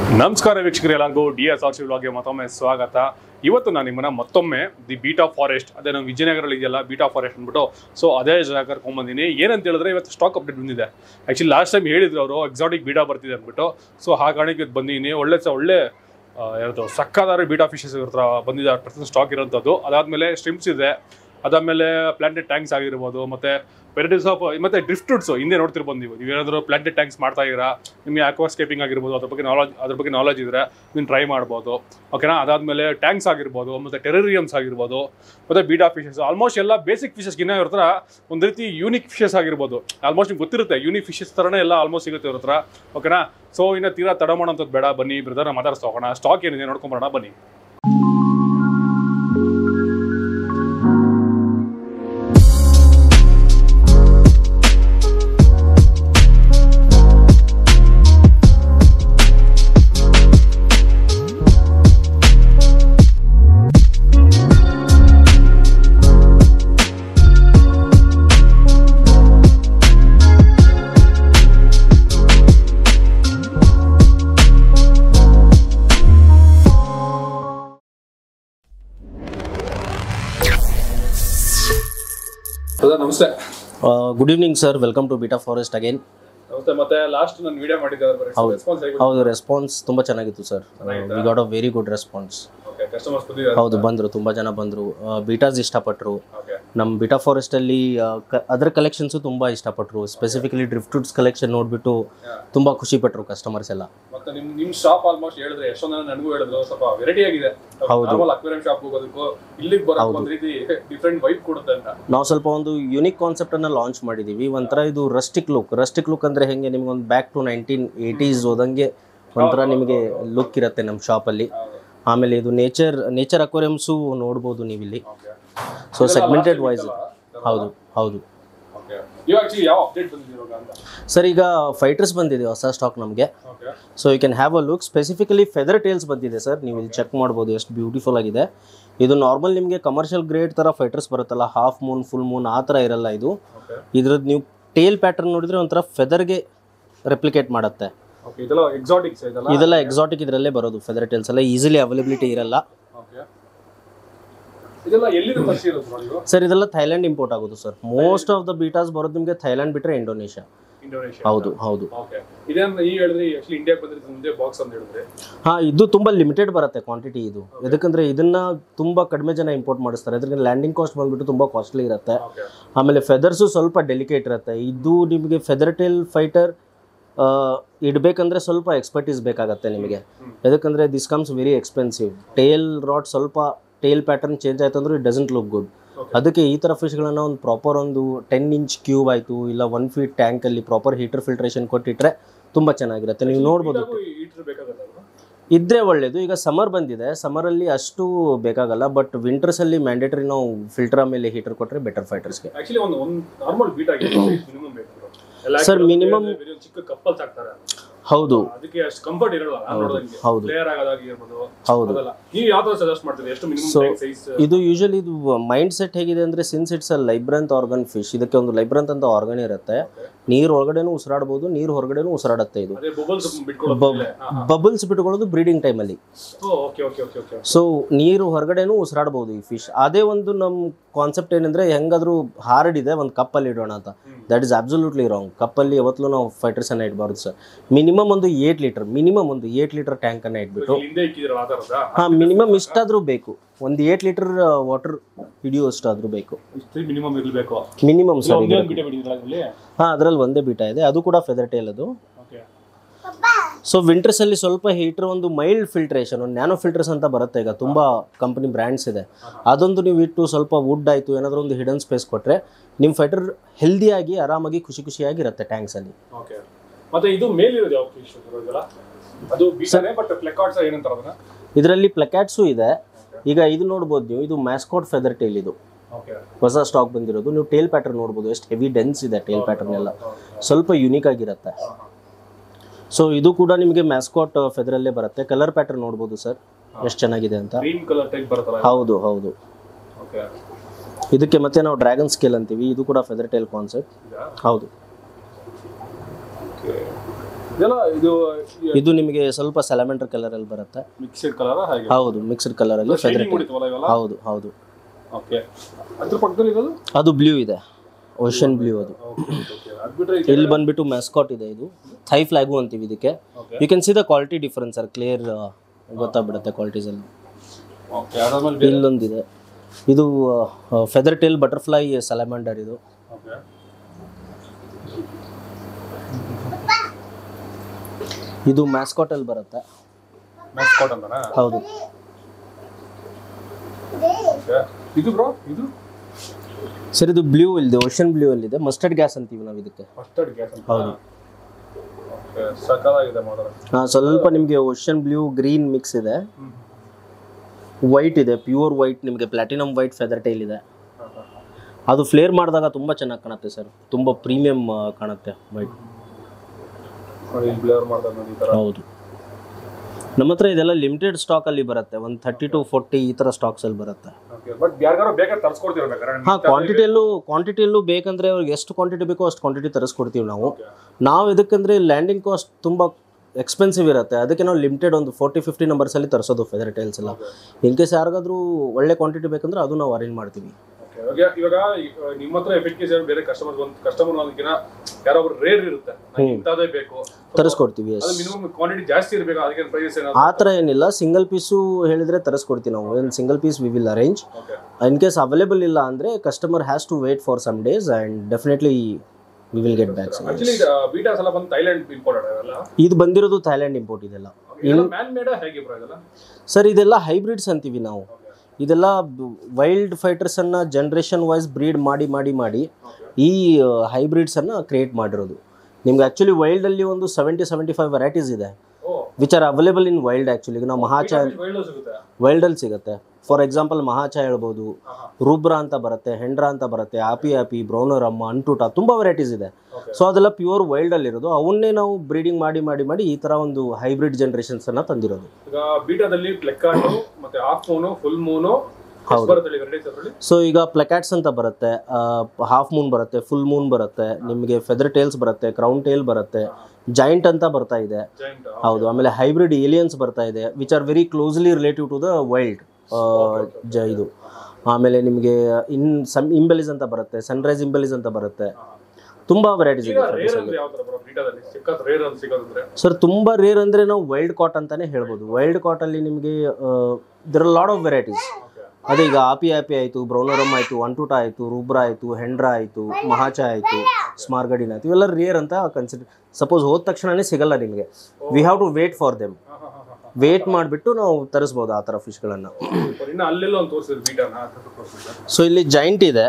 ನಮಸ್ಕಾರ ವೀಕ್ಷಕರು ಎಲ್ಲರಿಗೂ ಡಿ ಎಸ್ ಆರ್ ಸಿ ವ್ಲಾಗ್ಗೆ ಮತ್ತೊಮ್ಮೆ ಸ್ವಾಗತ ಇವತ್ತು ನಾನು ನಿಮ್ಮನ್ನ ಮತ್ತೊಮ್ಮೆ ದಿ ಬೀಟಾ ಫಾರೆಸ್ಟ್ ಅದೇ ನಮ್ಮ ವಿಜಯನಗರಲ್ಲಿ ಇದೆಯಲ್ಲ ಬೀಟಾ ಫಾರೆಸ್ಟ್ ಅಂದ್ಬಿಟ್ಟು ಸೊ ಅದೇ ಜಾಗ ಕರ್ಕೊಂಡ್ಬಂದಿನಿ ಏನಂತ ಹೇಳಿದ್ರೆ ಇವತ್ತು ಸ್ಟಾಕ್ ಅಪ್ಡೇಟ್ ಬಂದಿದೆ ಆ್ಯಕ್ಚುಲಿ ಲಾಸ್ಟ್ ಟೈಮ್ ಹೇಳಿದ್ರು ಅವರು ಎಕ್ಸಾಟಿಕ್ ಬೀಟಾ ಬರ್ತಿದೆ ಅಂದ್ಬಿಟ್ಟು ಸೊ ಆ ಕಾರಣಕ್ಕೆ ಇವತ್ತು ಬಂದಿದ್ದೀನಿ ಒಳ್ಳೆ ಸ ಒಳ್ಳೆ ಆ, ಯಾರ್ದು ಸಕ್ಕದಾರ ಬೀಟಾ ಫಿಶಸ್ ಇರ್ತಾರ ಬಂದಿದೆ ಪರ್ಸೆಂಟ್ ಸ್ಟಾಕ್ ಇರೋಂಥದ್ದು ಅದಾದಮೇಲೆ ಸ್ಟ್ರಿಮ್ಸ್ ಇದೆ ಅದಾದಮೇಲೆ ಪ್ಲಾಂಟೆಡ್ ಟ್ಯಾಂಕ್ಸ್ ಆಗಿರ್ಬೋದು ಮತ್ತು ವೆರೈಟೀಸ್ ಆಫ್ ಮತ್ತೆ ಡ್ರಿಫ್ಟುಡ್ಸು ಹಿಂದೆ ನೋಡ್ತಿರ್ಬೋದು ನೀವು ನೀವೇನಾದರೂ ಪ್ಲಾಂಟೆಡ್ ಟ್ಯಾಂಕ್ಸ್ ಮಾಡ್ತಾ ಇದ್ದೀರಾ ನಿಮಗೆ ಆಕ್ವಾಸ್ಕೇಪಿಂಗ್ ಆಗಿರ್ಬೋದು ಅದ್ರ ಬಗ್ಗೆ ನಾಲೆಜ್ ಅದ್ರ ಬಗ್ಗೆ ನಾಲೆಜ್ ಇದ್ರೆ ನೀವು ಟ್ರೈ ಮಾಡ್ಬೋದು ಓಕೆನಾ ಅದಾದಮೇಲೆ ಟ್ಯಾಂಕ್ಸ್ ಆಗಿರ್ಬೋದು ಮತ್ತು ಟೆರರಿಯಮ್ಸ್ ಆಗಿರ್ಬೋದು ಮತ್ತು ಬೀಟಾ ಫಿಶಸ್ ಆಲ್ಮೋಸ್ಟ್ ಎಲ್ಲ ಬೇಸಿಕ್ ಫಿಶಸ್ಗಿನ್ನ ಇವ್ರ ಹತ್ರ ಒಂದು ರೀತಿ ಯೂನಿಕ್ ಫಿಶಸ್ ಆಗಿರ್ಬೋದು ಆಲ್ಮೋಸ್ಟ್ ನಿಮ್ಗೆ ಗೊತ್ತಿರುತ್ತೆ ಯೂನಿಕ್ ಫಿಶಸ್ ಥರನೇ ಎಲ್ಲ ಆಲ್ಮೋಸ್ಟ್ ಸಿಗುತ್ತೆ ಇವ್ರ ಹತ್ರ ಓಕೆನಾ ಸೊ ಇನ್ನು ತೀರಾ ತಡ ಮಾಡೋಂಥದ್ದು ಬೇಡ ಬನ್ನಿ ಬ್ರದರ್ನ ಮಾತಾಡ್ಸ್ತಾ ಹೋಗೋಣ ಸ್ಟಾಕ್ ಏನಿದೆ ನೋಡ್ಕೊಂಬರೋಣ ಬನ್ನಿ ಬ್ರದರ್ ನಮಸ್ತೆ good evening sir welcome to betta forest again ನಮಸ್ತೆ ಮತ್ತೆ ಲಾಸ್ಟ್ ನಾನು ವಿಡಿಯೋ ಮಾಡಿದ್ದೆ ಹೌದು. ರೆಸ್ಪಾನ್ಸ್ ಹೇಗೆ ಹೌದು ರೆಸ್ಪಾನ್ಸ್ ತುಂಬ ಚೆನ್ನಾಗಿತ್ತು sir we got a very good response okay customers ಬಂದಿದ್ದಾರೆ ಹೌದು ಬಂದರು ತುಂಬ ಜನ ಬಂದರು ಬೀಟಾಸ್ ಇಷ್ಟಪಟ್ಟರು ಓಕೆ ನಮ್ಮ ಬೀಟಾ ಫಾರೆಸ್ಟಲ್ಲಿ ಅದರ್ ಕಲೆಕ್ಷನ್ಸು ತುಂಬ ಇಷ್ಟಪಟ್ಟರು ಸ್ಪೆಸಿಫಿಕಲಿ ಡ್ರಿಫ್ಟುಡ್ಸ್ ಕಲೆಕ್ಷನ್ ನೋಡಿಬಿಟ್ಟು ತುಂಬ ಖುಷಿಪಟ್ಟರು ಕಸ್ಟಮರ್ಸ್ ಎಲ್ಲ ಮತ್ತೆ ನಿಮ್ ನಿಮ್ ಶಾಪ್ ಆಲ್ಮೋಸ್ಟ್ ಹೇಳಿದ್ರೆ ಎಷ್ಟೊಂದು ಜನ ನನಗೂ ಹೇಳಿದ್ರು ಸ್ವಲ್ಪ ವೆರೈಟಿ ಆಗಿದೆ ಹೌದು. ನಾರ್ಮಲ್ ಅಕ್ವೇರಿಯಂ ಶಾಪ್ ಹೋಗೋದಕ್ಕೂ ಇಲ್ಲಿಗೆ ಬರೋದು ಒಂದ್ ರೀತಿ ಡಿಫ್ರೆಂಟ್ ವೈಬ್ ಕೊಡುತ್ತೆ ಅಂತ ನಾವು ಸ್ವಲ್ಪ ಒಂದು ಯುನಿಕ್ ಕಾನ್ಸೆಪ್ಟನ್ನು ಲಾಂಚ್ ಮಾಡಿದ್ದೀವಿ ಒಂಥರ ಇದು ರಸ್ಟಿಕ್ ಲುಕ್ ರಸ್ಟಿಕ್ ಲುಕ್ ಅಂದರೆ ಹೆಂಗೆ ನಿಮ್ಗೊಂದು ಬ್ಯಾಕ್ ಟು ನೈನ್ಟೀನ್ ಏಯ್ಟೀಸ್ ಹೋದಂಗೆ ಒಂಥರ ನಿಮಗೆ ಲುಕ್ ಇರುತ್ತೆ ನಮ್ಮ ಶಾಪಲ್ಲಿ ಆಮೇಲೆ ಇದು ನೇಚರ್ ನೇಚರ್ ಅಕ್ವೇರಿಯಮ್ಸು ನೋಡ್ಬೋದು ನೀವು ಇಲ್ಲಿ ಓಕೆ ಸೊ ಸೆಗ್ಮೆಂಟೆಡ್ ವೈಸ್ ಹೌದು ಹೌದು ಓಕೆ ಇವಾಗ ಆಕ್ಚುಲಿ ಯಾವ ಅಪ್ಡೇಟ್ ಬಂದಿದೆ ಇವಾಗ ಅಂತ ಸರ್ ಈಗ ಫೈಟರ್ಸ್ ಬಂದಿದೆ ಹೊಸ ಸ್ಟಾಕ್ ನಮಗೆ okay so you can have a look specifically feather tails ಬಂದಿದೆ ಸರ್ ನೀವು ಇಲ್ಲಿ ಚೆಕ್ ಮಾಡ್ಬೋದು ಎಷ್ಟು ಬ್ಯೂಟಿಫುಲ್ ಆಗಿದೆ ಇದು ನಾರ್ಮಲ್ ನಿಮಗೆ ಕಮರ್ಷಿಯಲ್ ಗ್ರೇಡ್ ಥರ ಫೈಟರ್ಸ್ ಬರುತ್ತಲ್ಲ ಹಾಫ್ ಮೂನ್ ಫುಲ್ ಮೂನ್ ಆ ಥರ ಇರಲ್ಲ ಇದು ಓಕೆ ಇದ್ರದ್ದು ನೀವು ಟೇಲ್ ಪ್ಯಾಟರ್ನ್ ನೋಡಿದ್ರೆ ಒಂಥರ ಫೆದರ್ಗೆ ರೆಪ್ಲಿಕೇಟ್ ಮಾಡುತ್ತೆ ಓಕೆ ಇದೆಲ್ಲ ಎಕ್ಸಾಟಿಕ್ಸ್ ಇದೆಲ್ಲ ಇದೆಲ್ಲ ಎಕ್ಸಾಟಿಕ್ ಇದರಲ್ಲೇ ಬರೋದು ಫೆದರ್ ಟೇಲ್ಸ್ ಎಲ್ಲ ಈಸಿಲಿ ಅವೈಲಬಿಲಿಟಿ ಇರಲ್ಲ ಓಕೆ ಇದೆಲ್ಲ ಎಲ್ಲಿಂದ ತರಿಸಿರೋದು ನೋಡಿ ನೀವು ಸರ್ ಇದೆಲ್ಲ ಥೈಲ್ಯಾಂಡ್ ಇಂಪೋರ್ಟ್ ಆಗೋದು sir most of the bettas ಬರೋದು ನಿಮಗೆ ಥೈಲ್ಯಾಂಡ್ ಬಿಟ್ಟರೆ ಇಂಡೋನೇಷ್ಯಾ ಇಂಡೋನೇಷಿಯಾ ಹೌದು ಹೌದು ಓಕೆ ಇದೇನು ಈ ಹೇಳಿದ್ರಿ ಆಕ್ಚುಲಿ ಇಂಡಿಯಾಗೆ ಬಂದಿರೋದು ಮುಂದೆ ಬಾಕ್ಸ್ ಅಂತ ಹೇಳಿದ್ರೆ ಹಾ ಇದು ತುಂಬಾ ಲಿಮಿಟೆಡ್ ಬರುತ್ತೆ ಕ್ವಾಂಟಿಟಿ ಇದು ಯಾಕಂದ್ರೆ ಇದನ್ನ ತುಂಬಾ ಕಡಿಮೆ ಜನ ಇಂಪೋರ್ಟ್ ಮಾಡಿಸ್ತಾರೆ ಅದ್ರಿಂದ ಲ್ಯಾಂಡಿಂಗ್ ಕಾಸ್ಟ್ ಬಂದ್ಬಿಟ್ಟು ತುಂಬಾ ಕಾಸ್ಟ್ಲಿ ಇರುತ್ತೆ ಓಕೆ ಆಮೇಲೆ ಫೆದರ್ಸು ಸ್ವಲ್ಪ ಡೆಲಿಕೇಟ್ ಇರುತ್ತೆ ಇದು ನಿಮಗೆ ಫೆದರ್ ಟೇಲ್ ಫೈಟರ್ ಇಡಬೇಕಂದ್ರೆ ಸ್ವಲ್ಪ ಎಕ್ಸ್ಪರ್ಟೀಸ್ ಬೇಕಾಗತ್ತೆ ನಿಮಗೆ ಯಾಕಂದ್ರೆ this comes very expensive tail rod ಸ್ವಲ್ಪ ಟೇಲ್ ಪ್ಯಾಟರ್ನ್ ಚೇಂಜ್ ಆಯ್ತು ಅಂದ್ರೆ it doesn't look good Okay. ಅದಕ್ಕೆ ಈ ಥರ ಫಿಶ್ಗಳನ್ನ ಒಂದು ಪ್ರಾಪರ್ ಒಂದು ಟೆನ್ ಇಂಚ್ ಕ್ಯೂಬ್ ಆಯಿತು ಇಲ್ಲ ಒನ್ ಫೀಟ್ ಟ್ಯಾಂಕಲ್ಲಿ ಪ್ರಾಪರ್ ಹೀಟರ್ ಫಿಲ್ಟ್ರೇಷನ್ ಕೊಟ್ಟಿಟ್ರೆ ತುಂಬ ಚೆನ್ನಾಗಿರುತ್ತೆ ನೀವು ನೋಡ್ಬೋದು ಈಟರ್ ಬೇಕಾಗಲ್ಲ ಅಲ್ವಾ? ಇದ್ರೆ ಒಳ್ಳೇದು ಈಗ ಸಮರ್ ಬಂದಿದೆ ಸಮರಲ್ಲಿ ಅಷ್ಟು ಬೇಕಾಗಲ್ಲ ಬಟ್ ವಿಂಟರ್ಸಲ್ಲಿ ಮ್ಯಾಂಡೇಟರಿ ನಾವು ಫಿಲ್ಟರ್ ಮೇಲೆ ಹೀಟರ್ ಕೊಟ್ಟರೆ ಬೆಟರ್ ಫೈಟರ್ಸ್ಗೆ ಆಕ್ಚುಲಿ ಒಂದು ಒಂದು ನಾರ್ಮಲ್ ಬೀಟ್ ಆಗಿದೆ ಮಿನಿಮಮ್ ಬೇಕು ಎಲ್ಲ Sir, ಹಾಕಿರೋದು minimum- ಬೇರೆ ಬೇರೆ ಒಂದು ಚಿಕ್ಕ ಕಪ್ಪಲ್ಸ್ ಹಾಕ್ತಾರೆ ಹೌದು ಅದಕ್ಕೆ ಅಷ್ಟು ಕಂಫರ್ಟ್ ಇರಲ್ಲ ನಾನು ನೋಡೋದಂಗೆ ಹೌದು. ಪ್ಲೇಯರ್ ಆಗೋದಾಗಿರ್ಬೋದು ಹೌದು ಅದಲ್ಲ ನೀವು ಯಾವ ತರ ಸಜೆಸ್ಟ್ ಮಾಡ್ತೀರಿ ಎಷ್ಟು So, ಮಿನಿಮಮ್ ಸೈಜ್ ಇದು ಯೂಶಲಿ ಇದು ಮೈಂಡ್ ಸೆಟ್ ಹೇಗಿದೆ ಅಂದರೆ since it's a labyrinth organ fish ಇದಕ್ಕೆ ಒಂದು ಲೈಬ್ರಂತ್ ಅಂತ ಆರ್ಗನ್ ಇರುತ್ತೆ ನೀರು ಒಳಗಡೆನೂ ಉಸಿರಾಡ್ಬೋದು ನೀರು ಹೊರಗಡೆನೂ ಉಸಿರಾಡುತ್ತೆ ಇದು ಅದೇ ಬಬಲ್ಸ್ ಬಿಟ್ಕೊಳ್ಳೋದು ಬಬಲ್ಸ್ ಬಿಟ್ಕೊಳ್ಳೋದು ಬ್ರೀಡಿಂಗ್ ಟೈಮಲ್ಲಿ okay okay okay okay so ನೀರು ಹೊರಗಡೆನೂ ಉಸಿರಾಡ್ಬೋದು ಈ ಫಿಶ್ ಅದೇ ಒಂದು ನಮ್ಮ ಕಾನ್ಸೆಪ್ಟ್ ಏನಂದ್ರೆ ಹೆಂಗಾದ್ರೂ ಹಾರ್ಡ್ ಇದೆ ಒಂದು ಕಪ್ಪಲ್ಲಿ ಇಡೋಣ ಅಂತ ದಟ್ ಇಸ್ ಅಬ್ಸಲ್ಯೂಟ್ಲಿ ರಾಂಗ್ ಕಪ್ಪಲ್ಲಿ ಯಾವತ್ತೂ ನಾವು ಫೈಟರ್ಸ್ ಅನ್ನ ಇಡಬಾರ್ದು ಸರ್ ಮಿನಿಮಮ್ ಒಂದು ಏಟ್ ಲೀಟರ್ ಮಿನಿಮಮ್ ಒಂದು ಏಟ್ ಲೀಟರ್ ಟ್ಯಾಂಕ್ ಅನ್ನ ಇಟ್ಬಿಟ್ಟು ಹಿಂದೆ ಇಕ್ಕಿದ್ರ ಆ ಥರದ ಹಾ ಮಿನಿಮಮ್ ಇಷ್ಟಾದ್ರೂ ಬೇಕು ಒಂದು ಏಟ್ ಲೀಟರ್ ವಾಟರ್ ಹಿಡಿಯುವಷ್ಟಾದ್ರೂ ಬೇಕು ಇಷ್ಟು ಮಿನಿಮಮ್ ಇರಬೇಕು ಮಿನಿಮಮ್ ಸರ್ ಒಂದೇ ಒಂದು ಬಿಟ್ಟೆ ಬಿಟ್ಟಿದ್ರಲ್ಲ ಅದರಲ್ಲಿ ಹಾ ಅದ್ರಲ್ಲಿ ಒಂದೇ ಬೀಟ ಇದೆ ಅದು ಕೂಡ ಫೆದರ್ ಟೇಲ್ ಅದು ಓಕೆ ಸೊ ವಿಂಟರ್ಸ್ ಅಲ್ಲಿ ಸ್ವಲ್ಪ ಹೀಟರ್ ಒಂದು ಮೈಲ್ಡ್ ಫಿಲ್ಟ್ರೇಷನ್ ಒಂದು ನ್ಯಾನೋ ಫಿಲ್ಟರ್ಸ್ ಅಂತ ಬರುತ್ತೆ ಈಗ ತುಂಬಾ ಕಂಪನಿ ಬ್ರ್ಯಾಂಡ್ಸ್ ಇದೆ ಅದೊಂದು ನೀವು ಇಟ್ಟು ಸ್ವಲ್ಪ ವುಡ್ ಆಯ್ತು ಏನಾದರೂ ಒಂದು ಹಿಡನ್ ಸ್ಪೇಸ್ ಕೊಟ್ರೆ ನಿಮ್ಮ ಫೈಟರ್ ಹೆಲ್ದಿಯಾಗಿ ಆರಾಮಾಗಿ ಖುಷಿ ಖುಷಿಯಾಗಿ ಇರುತ್ತೆ ಟ್ಯಾಂಕ್ಸ್ ಅಲ್ಲಿ ಓಕೆ ಮತ್ತೆ ಇದು ಮೇಲಿರೋದು ಯಾವ ಫಿಶ್ ಬರೋದಿಲ್ಲ ಅದು ಬೀಟನೇ ಬಟ್ ಪ್ಲೆಕಾರ್ಡ್ಸ್ ಏನಂತಾರ ಅದನ್ನ ಇದರಲ್ಲಿ ಪ್ಲಕ್ಯಾಟ್ಸು ಇದೆ ಈಗ ಇದು ನೋಡ್ಬೋದು ನೀವು ಇದು ಮ್ಯಾಸ್ಕೋಟ್ ಫೆದರ್ ಟೇಲ್ ಇದು ಓಕೆ ಹೊಸ ಸ್ಟಾಕ್ ಬಂದಿರೋದು ನೀವು ಟೇಲ್ ಪ್ಯಾಟರ್ನ್ ನೋಡ್ಬೋದು ಎಷ್ಟು ಹೆವಿ ಡೆನ್ಸ್ ಇದೆ ಟೇಲ್ ಪ್ಯಾಟರ್ನ್ ಎಲ್ಲ ಸ್ವಲ್ಪ ಯುನೀಕ್ ಆಗಿರುತ್ತೆ ಸೊ ಇದು ಕೂಡ ನಿಮಗೆ ಮ್ಯಾಸ್ಕಾಟ್ ಫೆದರಲ್ಲೇ ಬರುತ್ತೆ ಕಲರ್ ಪ್ಯಾಟರ್ನ್ ನೋಡ್ಬೋದು ಸರ್ ಎಷ್ಟು ಚೆನ್ನಾಗಿದೆ ಅಂತ ಗ್ರೀನ್ ಕಲರ್ ಟೈಪ್ ಬರುತ್ತಲ್ಲ ಹೌದು ಹೌದು ಓಕೆ ಇದಕ್ಕೆ ಮತ್ತೆ ನಾವು ಡ್ರ್ಯಾಗನ್ ಸ್ಕೇಲ್ ಅಂತೀವಿ ಇದು ಕೂಡ ಫೆದರ್ ಟೇಲ್ ಕಾನ್ಸೆಪ್ಟ್ ಹೌದು ಇದೆಲ್ಲ ಇದು ಇದು ನಿಮಗೆ ಸ್ವಲ್ಪ ಸೆಲಮೆಂಟರ್ ಕಲರಲ್ಲಿ ಬರುತ್ತೆ ಮಿಕ್ಸ್ಡ್ ಕಲರ್ ಹಾಗೆ ಹೌದು ಮಿಕ್ಸ್ಡ್ ಕಲರಲ್ಲಿ ಫೆದರ್ ಶೈನಿಂಗ್ ಹೊಡಿತವಲ್ಲ ಇವೆಲ್ಲ ಹೌದು ಹೌದು ಓಕೆ ಅದ್ರ ಪಕ್ಕದಲ್ಲಿ ಇರೋದು ಅದು ಬ್ಲೂ ಇದೆ ಓಷನ್ ಬ್ಲೂ ಅದು ಓಕೆ ಓಕೆ ಅದು ಬಿಟ್ರೆ ಇಲ್ಲಿ ಬಂದ್ಬಿಟ್ಟು ಮ್ಯಾಸ್ಕಾಟ್ ಇದೆ ಇದು ಥೈ ಫ್ಲಾಗು ಅಂತೀವಿ ಇದಕ್ಕೆ okay you can see the quality difference sir clear ಗೊತ್ತಾಗ್ಬಿಡುತ್ತೆ ಕ್ವಾಲಿಟೀಸ್ ಎಲ್ಲ ಓಕೆ ಅದಾದ್ಮೇಲೆ ಬೇರೆ ಇಲ್ಲೊಂದಿದೆ ಇದು ಫೆದರ್ ಟೇಲ್ ಬಟರ್ಫ್ಲೈ ಸಲಮಂಡರ್ ಇದು ಓಕೆ ಇದು ಮ್ಯಾಸ್ಕಾಟಲ್ಲಿ ಬರುತ್ತೆ ಮ್ಯಾಸ್ಕಾಟ್ ಅಂತನಾ ಹೌದು ಓಕೆ ಇದು ಬ್ರೋ ಇದು ಸರ್ ಇದು ಬ್ಲೂ ಇಲ್ಲಿದೆ ಓಷನ್ ಬ್ಲೂ ಅಲ್ಲಿದೆ ಮಸ್ಟರ್ಡ್ ಗ್ಯಾಸ್ ಅಂತೀವಿ ನಾವು ಇದಕ್ಕೆ ಮಸ್ಟರ್ಡ್ ಗ್ಯಾಸ್ ಅಂತ ಹೌದು. ಓಕೆ ಸಕಲಾಗಿದೆ ಮಾತ್ರ ಹಾ, ಸ್ವಲ್ಪ ನಿಮಗೆ ಓಷನ್ ಬ್ಲೂ ಗ್ರೀನ್ ಮಿಕ್ಸ್ ಇದೆ ವೈಟ್ ಇದೆ ಪ್ಯೂರ್ ವೈಟ್ ನಿಮಗೆ ಪ್ಲಾಟಿನಮ್ ವೈಟ್ ಫೆದರ್ ಟೈಲ್ ಇದೆ ಅದು ಫ್ಲೇರ್ ಮಾಡಿದಾಗ ತುಂಬ ಚೆನ್ನಾಗಿ ಕಾಣುತ್ತೆ ಸರ್ ತುಂಬ ಪ್ರೀಮಿಯಂ ಕಾಣುತ್ತೆ ವೈಟ್ ನೋಡಿ ಇಲ್ಲಿ ಬ್ಲೇರ್ ಮಾಡ್ತಾರೆ ನೋಡಿ ಈ ತರ ಹೌದು ನಮ್ಮ ಹತ್ರ ಇದೆಲ್ಲ ಲಿಮಿಟೆಡ್ ಸ್ಟಾಕಲ್ಲಿ ಬರುತ್ತೆ ಒಂದು ಥರ್ಟಿ ಟು ಫೋರ್ಟಿ ಈ ಥರ ಸ್ಟಾಕ್ಸಲ್ಲಿ ಬರುತ್ತೆ ಓಕೆ ಬಟ್ ಯಾರಿಗಾರು ಬೇಕಾದ್ರೆ ತರಿಸ್ಕೊಡ್ತಿರ್ಬೇಕಾರೆ ಹಾಂ ಕ್ವಾಂಟಿಟಿಯಲ್ಲೂ ಕ್ವಾಂಟಿಟಿಯಲ್ಲೂ ಬೇಕಂದ್ರೆ ಅವ್ರಿಗೆ ಎಷ್ಟು ಕ್ವಾಂಟಿಟಿ ಬೇಕೋ ಅಷ್ಟು ಕ್ವಾಂಟಿಟಿ ತರಿಸ್ಕೊಡ್ತೀವಿ ನಾವು ನಾವು ಇದಕ್ಕಂದ್ರೆ ಲ್ಯಾಂಡಿಂಗ್ ಕಾಸ್ಟ್ ತುಂಬ ಎಕ್ಸ್ಪೆನ್ಸಿವ್ ಇರುತ್ತೆ ಅದಕ್ಕೆ ನಾವು ಲಿಮಿಟೆಡ್ ಒಂದು ಫೋರ್ಟಿ ಫಿಫ್ಟಿ ನಂಬರ್ಸಲ್ಲಿ ತರಿಸೋದು ಫೆದರ್ ಟೈಲ್ಸ್ ಎಲ್ಲ ಇನ್ ಕೇಸ್ ಯಾರಿಗಾದ್ರೂ ಒಳ್ಳೆ ಕ್ವಾಂಟಿಟಿ ಬೇಕಂದ್ರೆ ಅದು ನಾವು ಅರೇಂಜ್ ಮಾಡ್ತೀವಿ ಓಕೆ ಇವಾಗ ಇವಾಗ ಈ- ನಿಮ್ಮ ಹತ್ರ ಎಫೆಕ್ಟ್ ಕೇಸ್ ಬೇರೆ ಕಸ್ಟಮರ್ ಬಂದು ಕಸ್ಟಮರ್ ಅನ್ನೋದಕ್ಕಿಂತ ಯಾರೋ ಒಬ್ರು ರೇರ್ ಇರುತ್ತೆ ನಂಗೆ ಇಂಥದ್ದೇ ಬೇಕು ತರಿಸ್ಕೊಡ್ತೀವಿ ಅದು ಎಸ್ ಮಿನಿಮಮ್ ಕ್ವಾಂಟಿಟಿ ಜಾಸ್ತಿ ಇರಬೇಕು ಅದಕ್ಕೆ ಪ್ರೈಸ್ ಏನಾದ್ರು ಆ ಥರ ಏನಿಲ್ಲ ಸಿಂಗಲ್ ಪೀಸು ಹೇಳಿದ್ರೆ ತರಿಸ್ಕೊಡ್ತೀವಿ ನಾವು ಏನು single piece we will arrange okay in case available ಇಲ್ಲ ಅಂದರೆ customer has to wait for some days and definitely we will get backs actually bettas ಎಲ್ಲ ಬಂದು ಥೈಲ್ಯಾಂಡ್ ಇಂಪೋರ್ಟೆಡ್ ಅವೆಲ್ಲ ಇದು ಬಂದಿರೋದು ಥೈಲ್ಯಾಂಡ್ ಇಂಪೋರ್ಟ್ ಇದೆಲ್ಲ ಮ್ಯಾನ್ ಮೇಡ ಹೇಗೆ ಬ್ರೋ ಇದೆಲ್ಲ ಸರ್ ಇದೆಲ್ಲ ಹೈಬ್ರಿಡ್ಸ್ ಅಂತೀವಿ ನಾವು ಇದೆಲ್ಲ ವೈಲ್ಡ್ ಫೈಟರ್ಸನ್ನು ಜನ್ರೇಷನ್ ವೈಸ್ ಬ್ರೀಡ್ ಮಾಡಿ ಮಾಡಿ ಮಾಡಿ ಈ ಹೈಬ್ರಿಡ್ಸನ್ನು ಕ್ರಿಯೇಟ್ ಮಾಡಿರೋದು ನಿಮ್ಗೆ ಆ್ಯಕ್ಚುಲಿ ವೈಲ್ಡಲ್ಲಿ ಒಂದು ಸೆವೆಂಟಿ ಸೆವೆಂಟಿ ಫೈವ್ ವೆರೈಟೀಸ್ ಇದೆ oh which are available in wild actually ಈಗ ನಾವು ಮಹಾಚಾ ವೈಲ್ಡ್ ಸಿಗುತ್ತೆ ವೈಲ್ಡಲ್ಲಿ ಸಿಗುತ್ತೆ ಫಾರ್ ಎಕ್ಸಾಂಪಲ್ ಮಹಾಚಾ ಹೇಳ್ಬೋದು ರುಬ್ರಾ ಅಂತ ಬರುತ್ತೆ ಹೆಂಡ್ರಾ ಅಂತ ಬರುತ್ತೆ ಆಪಿ ಆಪಿ ಬ್ರೌನರಮ್ಮ ಅಂಟೂಟ ತುಂಬ ವೆರೈಟೀಸ್ ಇದೆ Okay. ಸೊ ಅದೆಲ್ಲ ಪ್ಯೂರ್ ವೈಲ್ಡಲ್ಲಿ ಇರೋದು ಅವನ್ನೇ ನಾವು ಬ್ರೀಡಿಂಗ್ ಮಾಡಿ ಮಾಡಿ ಮಾಡಿ ಈ ಥರ ಒಂದು ಹೈಬ್ರಿಡ್ ಜನ್ರೇಷನ್ಸನ್ನು ತಂದಿರೋದು ಈಗ ಬೀಟಾದಲ್ಲಿ ಪ್ಲೆಕ್ಕಾರ್ಡು ಮತ್ತೆ ಹಾಫ್ ಮೂನು ಫುಲ್ ಮೂನು ಬರುತ್ತೆ ವೆರೈಟೀಸ್ ಅದರಲ್ಲಿ ಸೊ ಈಗ ಪ್ಲೆಕ್ಯಾಟ್ಸ್ ಅಂತ ಬರುತ್ತೆ ಹಾಫ್ ಮೂನ್ ಬರುತ್ತೆ ಫುಲ್ ಮೂನ್ ಬರುತ್ತೆ ನಿಮಗೆ ಫೆದರ್ ಟೇಲ್ಸ್ ಬರುತ್ತೆ ಕ್ರೌನ್ ಟೇಲ್ ಬರುತ್ತೆ ಜೈಂಟ್ ಅಂತ ಬರ್ತಾ ಇದೆ ಜಾಯಿಂಟ್ ಹೌದು ಆಮೇಲೆ ಹೈಬ್ರಿಡ್ ಏಲಿಯನ್ಸ್ ಬರ್ತಾ ಇದೆ which are very closely relative to the wild ಜ ಇದು ಆಮೇಲೆ ನಿಮಗೆ ಇನ್ ಸಮ್ ಇಂಬೆಲಿಸ್ ಅಂತ ಬರುತ್ತೆ ಸನ್ರೈಸ್ ಇಂಬೆಲಿಸ್ ಅಂತ ಬರುತ್ತೆ ತುಂಬ ವೆರೈಟೀಸ್ ಈಗ ಇದೆ ರೇರ್ ಅಂದ್ರೆ ಯಾವ ತರ ಬ್ರೋ ಬೀಟಾದಲ್ಲಿ ಸಿಕ್ಕತ್ ರೇರ್ ಅಂತ ಸಿಗೋದಂದ್ರೆ ಸರ್ ತುಂಬ ರೇರ್ ಅಂದರೆ ನಾವು ವೈಲ್ಡ್ ಕಾಟ್ ಅಂತಾನೆ ಹೇಳ್ಬೋದು ವೈಲ್ಡ್ ಕಾಟಲ್ಲಿ ನಿಮಗೆ ದರ್ ಲಾಡ್ ಆಫ್ ವೆರೈಟೀಸ್ ಅದೇ ಈಗ ಆಪಿ ಆಪಿ ಆಯಿತು ಬ್ರೌನರಮ್ ಆಯಿತು ಅಂಟೂಟ ಆಯಿತು ರೂಬ್ರಾ ಆಯಿತು ಹೆಂಡ್ರಾ ಆಯಿತು ಮಹಾಚಾ ಆಯಿತು ಸ್ಮಾರ್ಗಡಿನ್ ಆಯಿತು ಇವೆಲ್ಲ ರೇರ್ ಅಂತ ಕನ್ಸಿಡರ್ ಸಪೋಸ್ ಹೋದ ತಕ್ಷಣನೇ ಸಿಗಲ್ಲ ನಿಮಗೆ we have to wait for them wait ಮಾಡಿಬಿಟ್ಟು ನಾವು ತರಿಸ್ಬೋದು ಆ ಥರ ಫಿಶ್ಗಳನ್ನು ಸೂಪರ್ ಇನ್ನು ಅಲ್ಲೆಲ್ಲ ಒಂದು ತೋರಿಸಿದ್ರು ಬೀಟಾನ ತೋರಿಸಿದ್ರೆ ಸೊ ಇಲ್ಲಿ ಜೈಂಟ್ ಇದೆ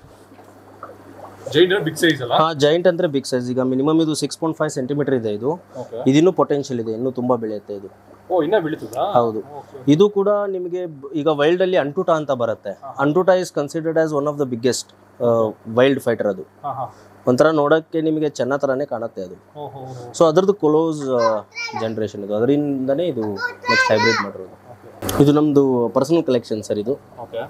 ಜೈಂಟ್ ಬಿಗ್ ಸೈಜ್ ಅಲ್ಲ ಹಾಂ ಜೈಂಟ್ ಅಂದರೆ ಬಿಗ್ ಸೈಜ್ ಈಗ ಮಿನಿಮಮ್ ಇದು ಸಿಕ್ಸ್ ಪಾಯಿಂಟ್ ಫೈವ್ ಸೆಂಟಿಮೀಟರ್ ಇದೆ ಇದು ಓಕೆ ಇದಿನ್ನೂ ಪೊಟೆನ್ಷಿಯಲ್ ಇದೆ ಇನ್ನೂ ತುಂಬ ಬೆಳೆಯುತ್ತೆ ಇದು ಓ ಇನ್ನ ಬೆಳೀತದಾ ಹೌದು ಇದು ಕೂಡ ನಿಮಗೆ ಬ- ಈಗ ವೈಲ್ಡ್ ಅಲ್ಲಿ ಅಂಟುಟ ಅಂತ ಬರುತ್ತೆ ಅಂಟುಟ is considered as one of the biggest wild fighter ಅದು ಹಾ ಹಾ ಒಂಥರ ನೋಡೋಕ್ಕೆ ನಿಮಗೆ ಚೆನ್ನ ಥರನೇ ಕಾಣುತ್ತೆ ಅದು ಓ ಹೋ ಸೊ ಅದರದ್ದು ಕ್ಲೋಸ್ ಜನ್ರೇಷನ್ ಇದು ಅದರಿಂದನೇ ಇದು ನೆಕ್ಸ್ಟ್ ಹೈಬ್ರಿಡ್ ಮಾಡಿರೋದು ಇದು ನಮ್ಮದು ಪರ್ಸನಲ್ ಕಲೆಕ್ಷನ್ ಸರ್ ಇದು ಓಕೆ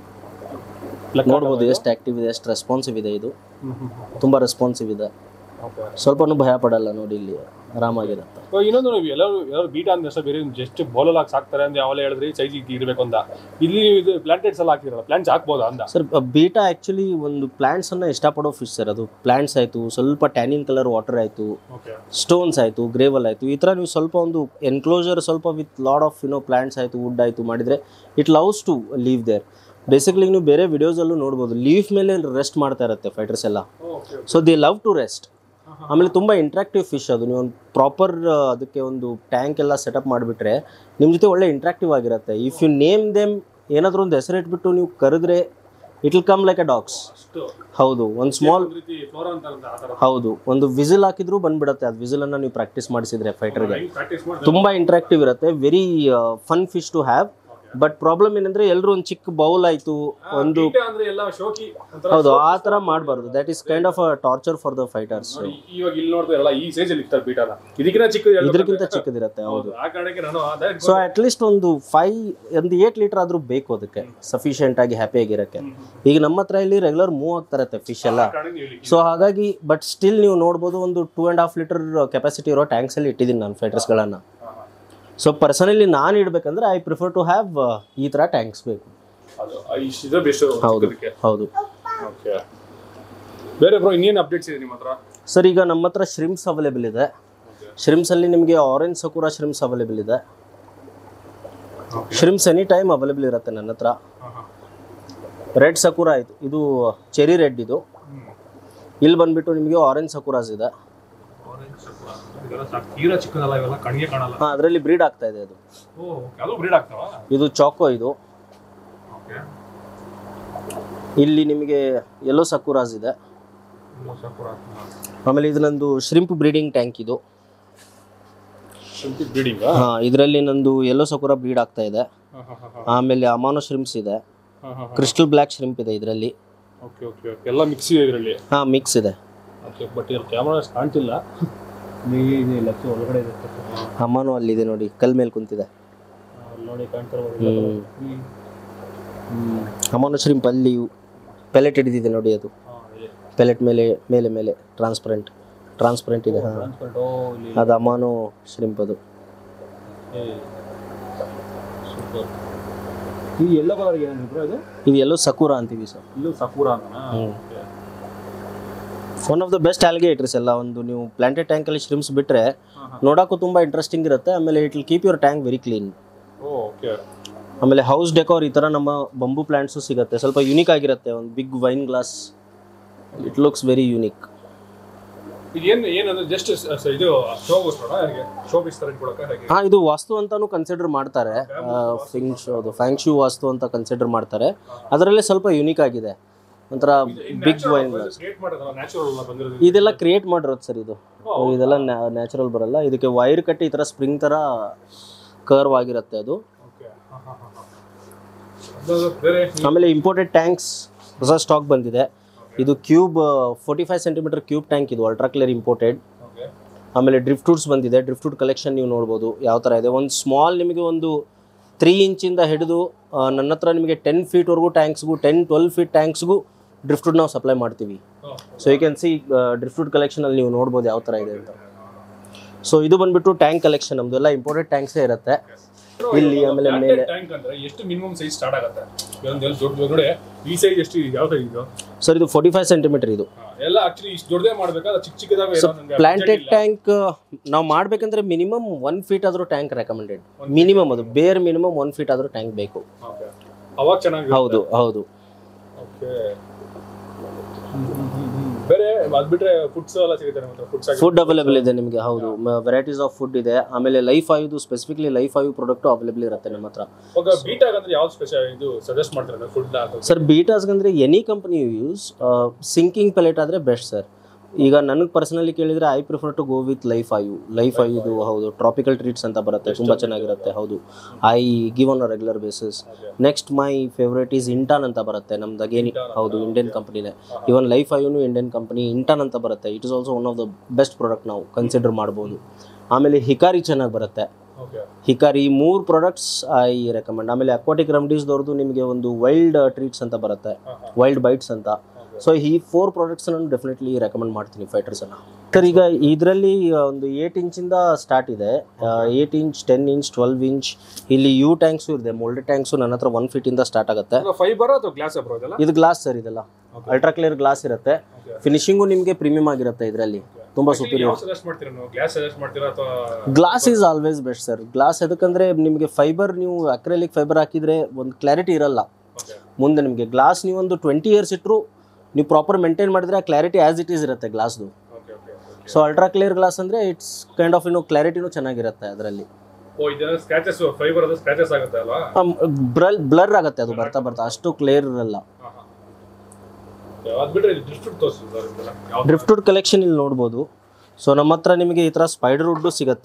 ನೋಡ್ಬೋದು ಎಷ್ಟು ಆಕ್ಟಿವ್ ಇದೆ ಎಷ್ಟು ರೆಸ್ಪಾನ್ಸಿವ್ ಇದೆ ಇದು ತುಂಬ ರೆಸ್ಪಾನ್ಸಿವ್ ಇದೆ ಓಕೆ ಸ್ವಲ್ಪನೂ ಭಯ ಪಡಲ್ಲ ನೋಡಿ ಇಲ್ಲಿ ಆರಾಮಾಗಿರುತ್ತೆ ಸೊ ಇನ್ನೊಂದು ನೀವು ಎಲ್ಲರೂ ಎಲ್ಲರೂ ಬೀಟಾ ಅಂದ್ರೆ ಅಷ್ಟೇ ಬೇರೆ ಜಸ್ಟ್ ಬೋಲಲ್ಲಿ ಹಾಕಿ ಸಾಕ್ತಾರೆ ಅಂತ ಯಾವೆಲ್ಲ ಹೇಳಿದ್ರಿ ಸೈಜ್ ಇರಬೇಕು ಅಂತ ಇಲ್ಲಿ ನೀವು ಇದು ಪ್ಲಾಂಟೆಡ್ಸ್ ಎಲ್ಲ ಹಾಕಿರಲ್ಲ ಪ್ಲಾಂಟ್ಸ್ ಹಾಕ್ಬೋದಾ ಅಂದ ಸರ್ ಬೀಟಾ ಆ್ಯಕ್ಚುಲಿ ಒಂದು ಪ್ಲ್ಯಾಂಟ್ಸನ್ನು ಇಷ್ಟಪಡೋ ಫಿಶ್ ಸರ್ ಅದು ಪ್ಲ್ಯಾಂಟ್ಸ್ ಆಯಿತು ಸ್ವಲ್ಪ ಟ್ಯಾನಿನ್ ಕಲರ್ ವಾಟರ್ ಆಯಿತು ಓಕೆ ಸ್ಟೋನ್ಸ್ ಆಯಿತು ಗ್ರೇವಲ್ ಆಯಿತು ಈ ಥರ ನೀವು ಸ್ವಲ್ಪ ಒಂದು ಎನ್ಕ್ಲೋಜರ್ ಸ್ವಲ್ಪ with lot of you know plants ಆಯಿತು ವುಡ್ ಆಯಿತು ಮಾಡಿದರೆ it loves to live there basically ನೀವು ಬೇರೆ ವಿಡಿಯೋಸಲ್ಲೂ ನೋಡ್ಬೋದು ಲೀಫ್ ಮೇಲೆ ರೆಸ್ಟ್ ಮಾಡ್ತಾ ಇರುತ್ತೆ ಫೈಟರ್ಸ್ ಎಲ್ಲ okay so they love to rest ಆಮೇಲೆ ತುಂಬ ಇಂಟ್ರಾಕ್ಟಿವ್ ಫಿಶ್ ಅದು ನೀವು ಒಂದು ಪ್ರಾಪರ್ ಅದಕ್ಕೆ ಒಂದು ಟ್ಯಾಂಕ್ ಎಲ್ಲ ಸೆಟಪ್ ಮಾಡಿಬಿಟ್ರೆ ನಿಮ್ಮ ಜೊತೆ ಒಳ್ಳೆ ಇಂಟ್ರಾಕ್ಟಿವ್ ಆಗಿರುತ್ತೆ ಇಫ್ ಯು ನೇಮ್ ದೆಮ್ ಏನಾದರೂ ಒಂದು ಹೆಸರಿಟ್ಬಿಟ್ಟು ನೀವು ಕರೆದ್ರೆ it will come like a dogs ಅಷ್ಟು ಹೌದು ಒಂದು ಸ್ಮಾಲ್ ಒಂದು ರೀತಿ ಫ್ಲೋರ್ ಅಂತ ಆ ಥರ ಹೌದು ಒಂದು ವಿಸಿಲ್ ಹಾಕಿದ್ರೂ ಬಂದ್ಬಿಡುತ್ತೆ ಅದು ವಿಸಿಲನ್ನು ನೀವು ಪ್ರಾಕ್ಟೀಸ್ ಮಾಡಿಸಿದ್ರೆ ಫೈಟರ್ಗೆ ಪ್ರಾಕ್ಟೀಸ್ ಮಾಡಿ ತುಂಬ ಇಂಟ್ರಾಕ್ಟಿವ್ ಇರುತ್ತೆ very fun fish to have but problem ಏನಂದ್ರೆ ಎಲ್ಲರೂ ಒಂದು ಚಿಕ್ಕ ಬೌಲ್ ಆಯ್ತು ಒಂದು ಬೀಟಾ ಅಂದ್ರೆ ಎಲ್ಲ ಶೋಕಿ ಒಂಥರ ಹೌದು ಆ ಥರ ಮಾಡಬಾರ್ದು that is kind of a torture for the fighters ನೋಡಿ, ಇವಾಗ ಇಲ್ಲಿ ನೋಡ್ತಾರಲ್ಲ ಈ ಸೈಜ್ ಅಲ್ಲಿ ಇರ್ತಾರೆ ಬೀಟಾನ ಇದಕ್ಕಿಂತ ಚಿಕ್ಕದು ಎರಡು ಇದಕ್ಕಿಂತ ಬರುತ್ತೆ. ಚಿಕ್ಕದಿರುತ್ತೆ ಹೌದು ಆ ಕಾರಣಕ್ಕೆ ನಾನು ಅದೇ ಸೊ ಅಟ್ ಲೀಸ್ಟ್ ಒಂದು ಫೈವ್ ಒಂದು ಏಟ್ ಲೀಟರ್ ಆದ್ರೂ ಬೇಕು ಅದಕ್ಕೆ ಸಫಿಷಿಯೆಂಟ್ ಆಗಿ ಹ್ಯಾಪಿ ಆಗಿರಕ್ಕೆ ಈಗ ನಮ್ಮ ಹತ್ರ ಇಲ್ಲಿ ರೆಗ್ಯುಲರ್ ಮೂವ್ ಆಗ್ತಾ ಇರುತ್ತೆ ಫಿಶ್ ಎಲ್ಲ ಕಾರಣಕ್ಕೆ ನೀವು ಇಲ್ಲಿ- ಸೊ ಹಾಗಾಗಿ ಬಟ್ ಸ್ಟಿಲ್ ನೀವು ನೋಡ್ಬೋದು ಒಂದು two and half litre capacity ಇರೋ ಟ್ಯಾಂಕ್ಸ್ ಅಲ್ಲಿ ಇಟ್ಟಿದ್ದೀನಿ ನಾನು ಫೈಟರ್ಸ್ಗಳನ್ನು ಹಾ, ಹಾ. ಸೊ ಪರ್ಸನಲಿ ನಾನು ಇಡ್ಬೇಕಂದ್ರೆ ಐ ಪ್ರಿಫರ್ ಟು ಹ್ಯಾವ್ ಈ ಥರ ಟ್ಯಾಂಕ್ಸ್ ಬೇಕು ಅದು ಇಷ್ಟು ಬೆಸ್ಟ್ ಹೌದು ಹೌದು ಓಕೆ ಬೇರೆ ಬ್ರೋ ಇನ್ನೇನು ಅಪ್ಡೇಟ್ಸ್ ಇದೆ ನಿಮ್ಮ ಹತ್ರ ಸರ್ ಈಗ ನಮ್ಮ ಹತ್ರ ಶ್ರಿಮ್ಸ್ ಅವೈಲೇಬಲ್ ಇದೆ Okay. ಶ್ರಿಮ್ಸ್ ಅಲ್ಲಿ ನಿಮಗೆ ಆರೆಂಜ್ ಸಕುರಾ ಶ್ರಿಮ್ಸ್ ಅವೈಲೇಬಲ್ ಇದೆ ಶ್ರಿಮ್ಸ್ ಎನಿ ಟೈಮ್ ಅವೈಲೇಬಲ್ ಇರುತ್ತೆ ನನ್ನ ಹತ್ರ ಹಾ, ಹಾ. ರೆಡ್ ಸಕುರಾ ಆಯ್ತು ಇದು ಚೆರಿ ರೆಡ್ ಇದು ಹ್ಮ್. ಇಲ್ಲಿ ಬಂದ್ಬಿಟ್ಟು ನಿಮಗೆ ಆರೆಂಜ್ ಸಕುರಾಸ್ ಇದೆ Orange ಸ್ವಲ್ಪ ಇದೆಲ್ಲ ಸಾಕು. ತೀರಾ ಚಿಕ್ಕದಲ್ಲ ಇವೆಲ್ಲ ಕಣ್ಣಿಗೆ ಕಾಣಲ್ಲ ಹಾಂ ಅದರಲ್ಲಿ ಬ್ರೀಡ್ ಆಗ್ತಾ ಇದೆ ಅದು ಓ ಅದು ಬ್ರೀಡ್ ಆಗ್ತಾವ ಇದು ಚಾಕೋ ಇದು ಓಕೆ ಇಲ್ಲಿ ನಿಮಗೆ ಎಲ್ಲೋ ಸಕುರಾಸ್ ಇದೆ ಆಮೇಲೆ ಇದು ನಂದು ಶ್ರಿಂಪ್ ಬ್ರೀಡಿಂಗ್ ಟ್ಯಾಂಕ್ ಇದು ಬ್ರೀಡಿಂಗ್ ಹಾಂ ಇದರಲ್ಲಿ ನಂದು ಎಲ್ಲೋ ಸಕುರಾ ಬ್ರೀಡ್ ಆಗ್ತಾ ಇದೆ ಆಮೇಲೆ ಅಮಾನೋ ಶ್ರಿಂಪ್ಸ್ ಇದೆ ಕ್ರಿಸ್ಟಲ್ ಬ್ಲ್ಯಾಕ್ ಶ್ರಿಂಪ್ ಇದೆ ಇದರಲ್ಲಿ ಓಕೆ ಓಕೆ ಓಕೆ ಎಲ್ಲ ಮಿಕ್ಸ್ ಇದೆ ಇದರಲ್ಲಿ ಹಾಂ ಮಿಕ್ಸ್ ಇದೆ ಓಕೆ ಬಟ್ ಇದ್ರ ಕ್ಯಾಮ್ರಾ ಕಾಣ್ತಿಲ್ಲ ಲಕ್ಷ ಒಳಗಡೆ ಇದೆ ಅಮಾನೋ ಅಲ್ಲಿದೆ ನೋಡಿ ಕಲ್ ಮೇಲೆ ಕುಂತಿದೆ ಅಲ್ಲಿ ನೋಡಿ ಕಾಣ್ತಾ ಹ್ಮ್. ಅಮಾನೋ ಶ್ರಿಂಪ್ ಅಲ್ಲಿ ಪೆಲೆಟ್ ಹಿಡಿದಿದೆ ನೋಡಿ ಅದು ಪೆಲೆಟ್ ಮೇಲೆ ಮೇಲೆ ಮೇಲೆ ಟ್ರಾನ್ಸ್ಪರೆಂಟ್ ಟ್ರಾನ್ಸ್ಪರೆಂಟ್ ಇದೆ ಹಾಂ ಅದು ಅಮಾನೋ ಶ್ರಿಂಪ್ ಅದು ಸೂಪರ್ ಈ ಎಲ್ಲ ಕಲರ್ ಏನೇನು ಬ್ರೋ ಇದು ಇದು ಎಲ್ಲೋ ಸಕುರಾ ಅಂತೀವಿ ಸರ್ ಇದು ಸಪೂರ ಅಂತ hmm. One of the best alligators ಎಲ್ಲ ಒಂದು ನೀವು ಪ್ಲಾಂಟೆಡ್ ಟ್ಯಾಂಕಲ್ಲಿ ಶ್ರಿಮ್ಸ್ ಬಿಟ್ಟರೆ ನೋಡೋಕ್ಕೂ ತುಂಬ ಇಂಟ್ರೆಸ್ಟಿಂಗ್ ಇರುತ್ತೆ ಆಮೇಲೆ it will keep your tank very clean okay ಆಮೇಲೆ ಹೌಸ್ ಡೆಕೋರ್ ಈ ಥರ ನಮ್ಮ ಬಂಬು ಪ್ಲಾಂಟ್ಸು ಸಿಗುತ್ತೆ ಸ್ವಲ್ಪ ಯುನಿಕ್ ಆಗಿರುತ್ತೆ ಒಂದು big wine glass it looks very unique ಇದು ಏನು ಏನಂದ್ರೆ ಜಸ್ಟ್ ಇದು ಶೋಗೋಸ್ಕರ ಹೇಗೆ ಶೋ ಪೀಸ್ ತರ ಇಟ್ಕೊಳಕ್ಕೆ ಹೇಗೆ ಹಾಂ ಇದು ವಾಸ್ತು ಅಂತಾನು ಕನ್ಸಿಡರ್ ಮಾಡ್ತಾರೆ ಫಿಂಗ್ ಅದು ಫ್ಯಾಂಗ್ ಶೂ ವಾಸ್ತು ಅಂತ ಕನ್ಸಿಡರ್ ಮಾಡ್ತಾರೆ ಅದರಲ್ಲೇ ಸ್ವಲ್ಪ ಯುನಿಕ್ ಆಗಿದೆ ಒಂಥರ ಬಿಗ್ ವೈನ್ ಗ್ಲಾಸ್ ಕ್ರಿಯೇಟ್ ಮಾಡೋದಲ್ಲ ನ್ಯಾಚುರಲ್ ಬಂದಿರೋದು ಇದೆಲ್ಲ ಕ್ರಿಯೇಟ್ ಮಾಡಿರೋದು ಸರ್ ಇದು ಇದೆಲ್ಲ ನ್ಯಾಚುರಲ್ ಬರಲ್ಲ ಇದಕ್ಕೆ ವೈರ್ ಕಟ್ಟಿ ಈ ಥರ ಸ್ಪ್ರಿಂಗ್ ಥರ ಕರ್ವ್ ಆಗಿರುತ್ತೆ ಅದು ಓಕೆ ಅದು ಬೇರೆ ಆಮೇಲೆ ಇಂಪೋರ್ಟೆಡ್ ಟ್ಯಾಂಕ್ಸ್ ಹೊಸ ಸ್ಟಾಕ್ ಬಂದಿದೆ ಇದು cube forty five centimetre cube tank ಇದು ಅಲ್ಟ್ರಾ ಕ್ಲಿಯರ್ ಇಂಪೋರ್ಟೆಡ್ ಓಕೆ ಆಮೇಲೆ ಡ್ರಿಫ್ಟ್ ವುಡ್ಸ್ ಬಂದಿದೆ ಡ್ರಿಫ್ಟ್ ವುಡ್ ಕಲೆಕ್ಷನ್ ನೀವು ನೋಡ್ಬೋದು ಯಾವ ಥರ ಇದೆ ಒಂದು ಸ್ಮಾಲ್ ನಿಮಗೆ ಒಂದು ತ್ರೀ ಇಂಚಿಂದ ಹಿಡಿದು ಆ, ನನ್ನ ಹತ್ರ ನಿಮಗೆ ಟೆನ್ ಫೀಟ್ವರೆಗೂ ಟ್ಯಾಂಕ್ಸ್ಗೂ ಟೆನ್ ಟ್ವೆಲ್ ಫೀಟ್ ಟ್ಯಾಂಕ್ಸ್ಗೂ ಡ್ರಿಫ್ಟ್ ವುಡ್ ನಾವು ಸಪ್ಲೈ ಮಾಡ್ತೀವಿ so you can see driftwood ಕಲೆಕ್ಷನಲ್ಲಿ ನೀವು ನೋಡ್ಬೋದು ಯಾವ ಥರ ಇದೆ ಅಂತ ಸೊ ಇದು ಬಂದ್ಬಿಟ್ಟು ಟ್ಯಾಂಕ್ ಕಲೆಕ್ಷನ್ ನಮ್ದು ಎಲ್ಲ ಇಂಪೋರ್ಟೆಡ್ ಟ್ಯಾಂಕ್ಸೇ ಇರುತ್ತೆ ಇಲ್ಲಿ ಆಮೇಲೆ ಮೇಲೆ ಟ್ಯಾಂಕ್ ಅಂದ್ರೆ ಎಷ್ಟು ಮಿನಿಮಮ್ ಸೈಜ್ ಸ್ಟಾರ್ಟ್ ಆಗುತ್ತೆ ಒಂದು ಎಲ್ಲ ದೊಡ್ಡ ನೋಡಿ ಈ ಸೈಜ್ ಎಷ್ಟು ಇದೆ ಯಾವ ಸೈಜ್ ಇದು ಸರ್ ಇದು ಫೋರ್ಟಿ ಫೈವ್ ಸೆಂಟಿಮೀಟರ್ ಇದು ಹಾ, ಎಲ್ಲ ಆಕ್ಚುಲಿ ಇಷ್ಟು ದೊಡ್ಡದೇ ಮಾಡ್ಬೇಕಾದ್ರೆ ಚಿಕ್ಕ ಚಿಕ್ಕದಾಗಿ ಇರೋ ನಂಗೆ ಪ್ಲಾಂಟೆಡ್ ಟ್ಯಾಂಕ್ ನಾವು ಮಾಡ್ಬೇಕಂದ್ರೆ ಮಿನಿಮಮ್ ಒನ್ ಫೀಟ್ ಆದರೂ ಟ್ಯಾಂಕ್ ರೆಕಮೆಂಡೆಡ್ ಮಿನಿಮಮ್ ಅದು ಬೇರ್ ಮಿನಿಮಮ್ ಒನ್ ಫೀಟ್ ಆದರೂ ಟ್ಯಾಂಕ್ ಬೇಕು Okay. ಅವಾಗ ಚೆನ್ನಾಗಿ ಹೌದು ಹೌದು ಓಕೆ ಬೇರೆ ಅದ್ ಬಿಟ್ರೆ ಫುಡ್ಸ್ ಎಲ್ಲ ಸಿಗುತ್ತೆ ನಮ್ಮ ಹತ್ರ ಫುಡ್ಸ್ ಫುಡ್ ಅವೈಲೇಬಲ್ ಇದೆ ನಿಮಗೆ ಹೌದು ವೆರೈಟೀಸ್ ಆಫ್ ಫುಡ್ ಇದೆ ಆಮೇಲೆ ಲೈಫ್ ಆಯುದು ಸ್ಪೆಸಿಫಿಕ್ಲಿ ಲೈಫ್ ಆಯು ಪ್ರಾಡಕ್ಟು ಅವೈಲೇಬಲ್ ಇರುತ್ತೆ ನಮ್ಮ ಹತ್ರ ಇವಾಗ ಬೀಟಾಗ್ ಅಂದ್ರೆ ಯಾವ್ದು ಸ್ಪೆಷಲ್ ಇದು ಸಜೆಸ್ಟ್ ಮಾಡ್ತಾರೆ ಫುಡ್ ಸರ್ ಬೀಟಾಸ್ಗಂದ್ರೆ any company use sinking pellet ಆದರೆ ಬೆಸ್ಟ್ ಸರ್ ಈಗ ನನಗೆ ಪರ್ಸನಲಿ ಕೇಳಿದರೆ I prefer to go with life ಆಯು ಲೈಫ್ ಆಯುದು ಹೌದು ಟ್ರಾಪಿಕಲ್ ಟ್ರೀಟ್ಸ್ ಅಂತ ಬರುತ್ತೆ ತುಂಬ ಚೆನ್ನಾಗಿರುತ್ತೆ ಹೌದು I give on a regular basis next my favourite is ಇಂಟಾನ್ ಅಂತ ಬರುತ್ತೆ ನಮ್ದು ಅಗೇನ್ ಹೌದು ಇಂಡಿಯನ್ ಕಂಪ್ನಿನೇ ಇವನ್ ಲೈಫ್ ಆಯುನು ಇಂಡಿಯನ್ ಕಂಪನಿ ಇಂಟಾನ್ ಅಂತ ಬರುತ್ತೆ it is also one of the best product ನಾವು ಕನ್ಸಿಡರ್ ಮಾಡ್ಬೋದು ಆಮೇಲೆ ಹಿಕಾರಿ ಚೆನ್ನಾಗಿ ಬರುತ್ತೆ ಓಕೆ ಹಿಕಾರಿ ಈ ಮೂರು ಪ್ರಾಡಕ್ಟ್ಸ್ ಐ ರೆಕಮೆಂಡ್ ಆಮೇಲೆ ಅಕ್ವಾಟಿಕ್ ರೆಮಿಡೀಸ್ದವ್ರದ್ದು ನಿಮಗೆ ಒಂದು ವೈಲ್ಡ್ ಟ್ರೀಟ್ಸ್ ಅಂತ ಬರುತ್ತೆ ವೈಲ್ಡ್ ಬೈಟ್ಸ್ ಅಂತ ಸೊ ಈ ಫೋರ್ ಪ್ರಾಡಕ್ಟ್ಸ್ ನಾನು ಡೆಫಿನೆಟ್ಲಿ ರೆಕಮೆಂಡ್ ಮಾಡ್ತೀನಿ ಫೈಟರ್ಸ್ ಎಲ್ಲ ಸರ್ ಈಗ ಇದರಲ್ಲಿ ಒಂದು ಏಟ್ ಇಂಚಿಂದ ಸ್ಟಾರ್ಟ್ ಇದೆ eight inch ten inch twelve inch ಇಲ್ಲಿ ಯು ಟ್ಯಾಂಕ್ಸು ಇದೆ ಮೋಲ್ಡೆಡ್ ಟ್ಯಾಂಕ್ಸು ನನ್ನ ಹತ್ರ ಒನ್ ಫೀಟಿಂದ ಸ್ಟಾರ್ಟ್ ಆಗುತ್ತೆ ಫೈಬರ್ ಅಥವಾ ಗ್ಲಾಸ್ ಬ್ರೋ ಇದೆಲ್ಲ ಇದು ಗ್ಲಾಸ್ ಸರ್ ಇದೆಲ್ಲ ಅಲ್ಟ್ರಾ ಕ್ಲಿಯರ್ ಗ್ಲಾಸ್ ಇರುತ್ತೆ Okay. ಫಿನಿಶಿಂಗು ನಿಮಗೆ ಪ್ರೀಮಿಯಂ ಆಗಿರುತ್ತೆ ಇದರಲ್ಲಿ ತುಂಬ ಸುಪೀರಿಯರ್ ಯಾವ ಸಜೆಸ್ಟ್ ಮಾಡ್ತೀರಾ ನೀವು ಗ್ಲಾಸ್ ಸಜೆಸ್ಟ್ ಮಾಡ್ತೀರಾ ಅಥವಾ glass is always best sir glass ಎದಕ್ಕಂದ್ರೆ ನಿಮಗೆ ಫೈಬರ್ ನೀವು ಅಕ್ರೆಲಿಕ್ ಫೈಬರ್ ಹಾಕಿದ್ರೆ ಒಂದು ಕ್ಲಾರಿಟಿ ಇರಲ್ಲ ಓಕೆ ಮುಂದೆ ನಿಮಗೆ ಗ್ಲಾಸ್ ನೀವು ಒಂದು ಟ್ವೆಂಟಿ ಇಯರ್ಸ್ ಇಟ್ಟರು ನೀವು ಪ್ರಾಪರ್ ಮೇಂಟೈನ್ ಮಾಡಿದ್ರೆ ಆ ಕ್ಲಾರಿಟಿ ಆಸ್ ಇಟ್ ಈಸ್ ಇರುತ್ತೆ ಗ್ಲಾಸ್ದು okay okay okay so ultra clear glass ಅಂದರೆ ಇಟ್ಸ್ ಕೈಂಡ್ ಆಫ್ ಇನ್ನು ಕ್ಲಾರಿಟಿನೂ ಚೆನ್ನಾಗಿರುತ್ತೆ ಅದರಲ್ಲಿ ಓ ಇದೆಲ್ಲ ಸ್ಕ್ರಾಚಸ್ ಫೈಬರ್ ಅದು ಸ್ಕ್ರಾಚಸ್ ಆಗುತ್ತೆ ಅಲ್ವಾ ಬ್ರಲ್ ಬ್ಲರ್ ಆಗುತ್ತೆ ಅದು ಬರ್ತಾ ಬರ್ತಾ ಅಷ್ಟು ಕ್ಲಿಯರ್ ಇರಲ್ಲ ಹಾ ಹಾ ಅದ್ ಬಿಟ್ರೆ ಡ್ರಿಫ್ಟ್ ತೋರಿಸಿ ಸರ್ ಇದೆಲ್ಲ ಯಾವ ಡ್ರಿಫ್ಟುಡ್ ಕಲೆಕ್ಷನ್ ಇಲ್ಲಿ ನೋಡ್ಬೋದು ಸೊ ನಮ್ಮ ಹತ್ರ ನಿಮಗೆ ಈ ಥರ ಸ್ಪೈಡರ್ ವುಡ್ಡು ಸಿಗುತ್ತೆ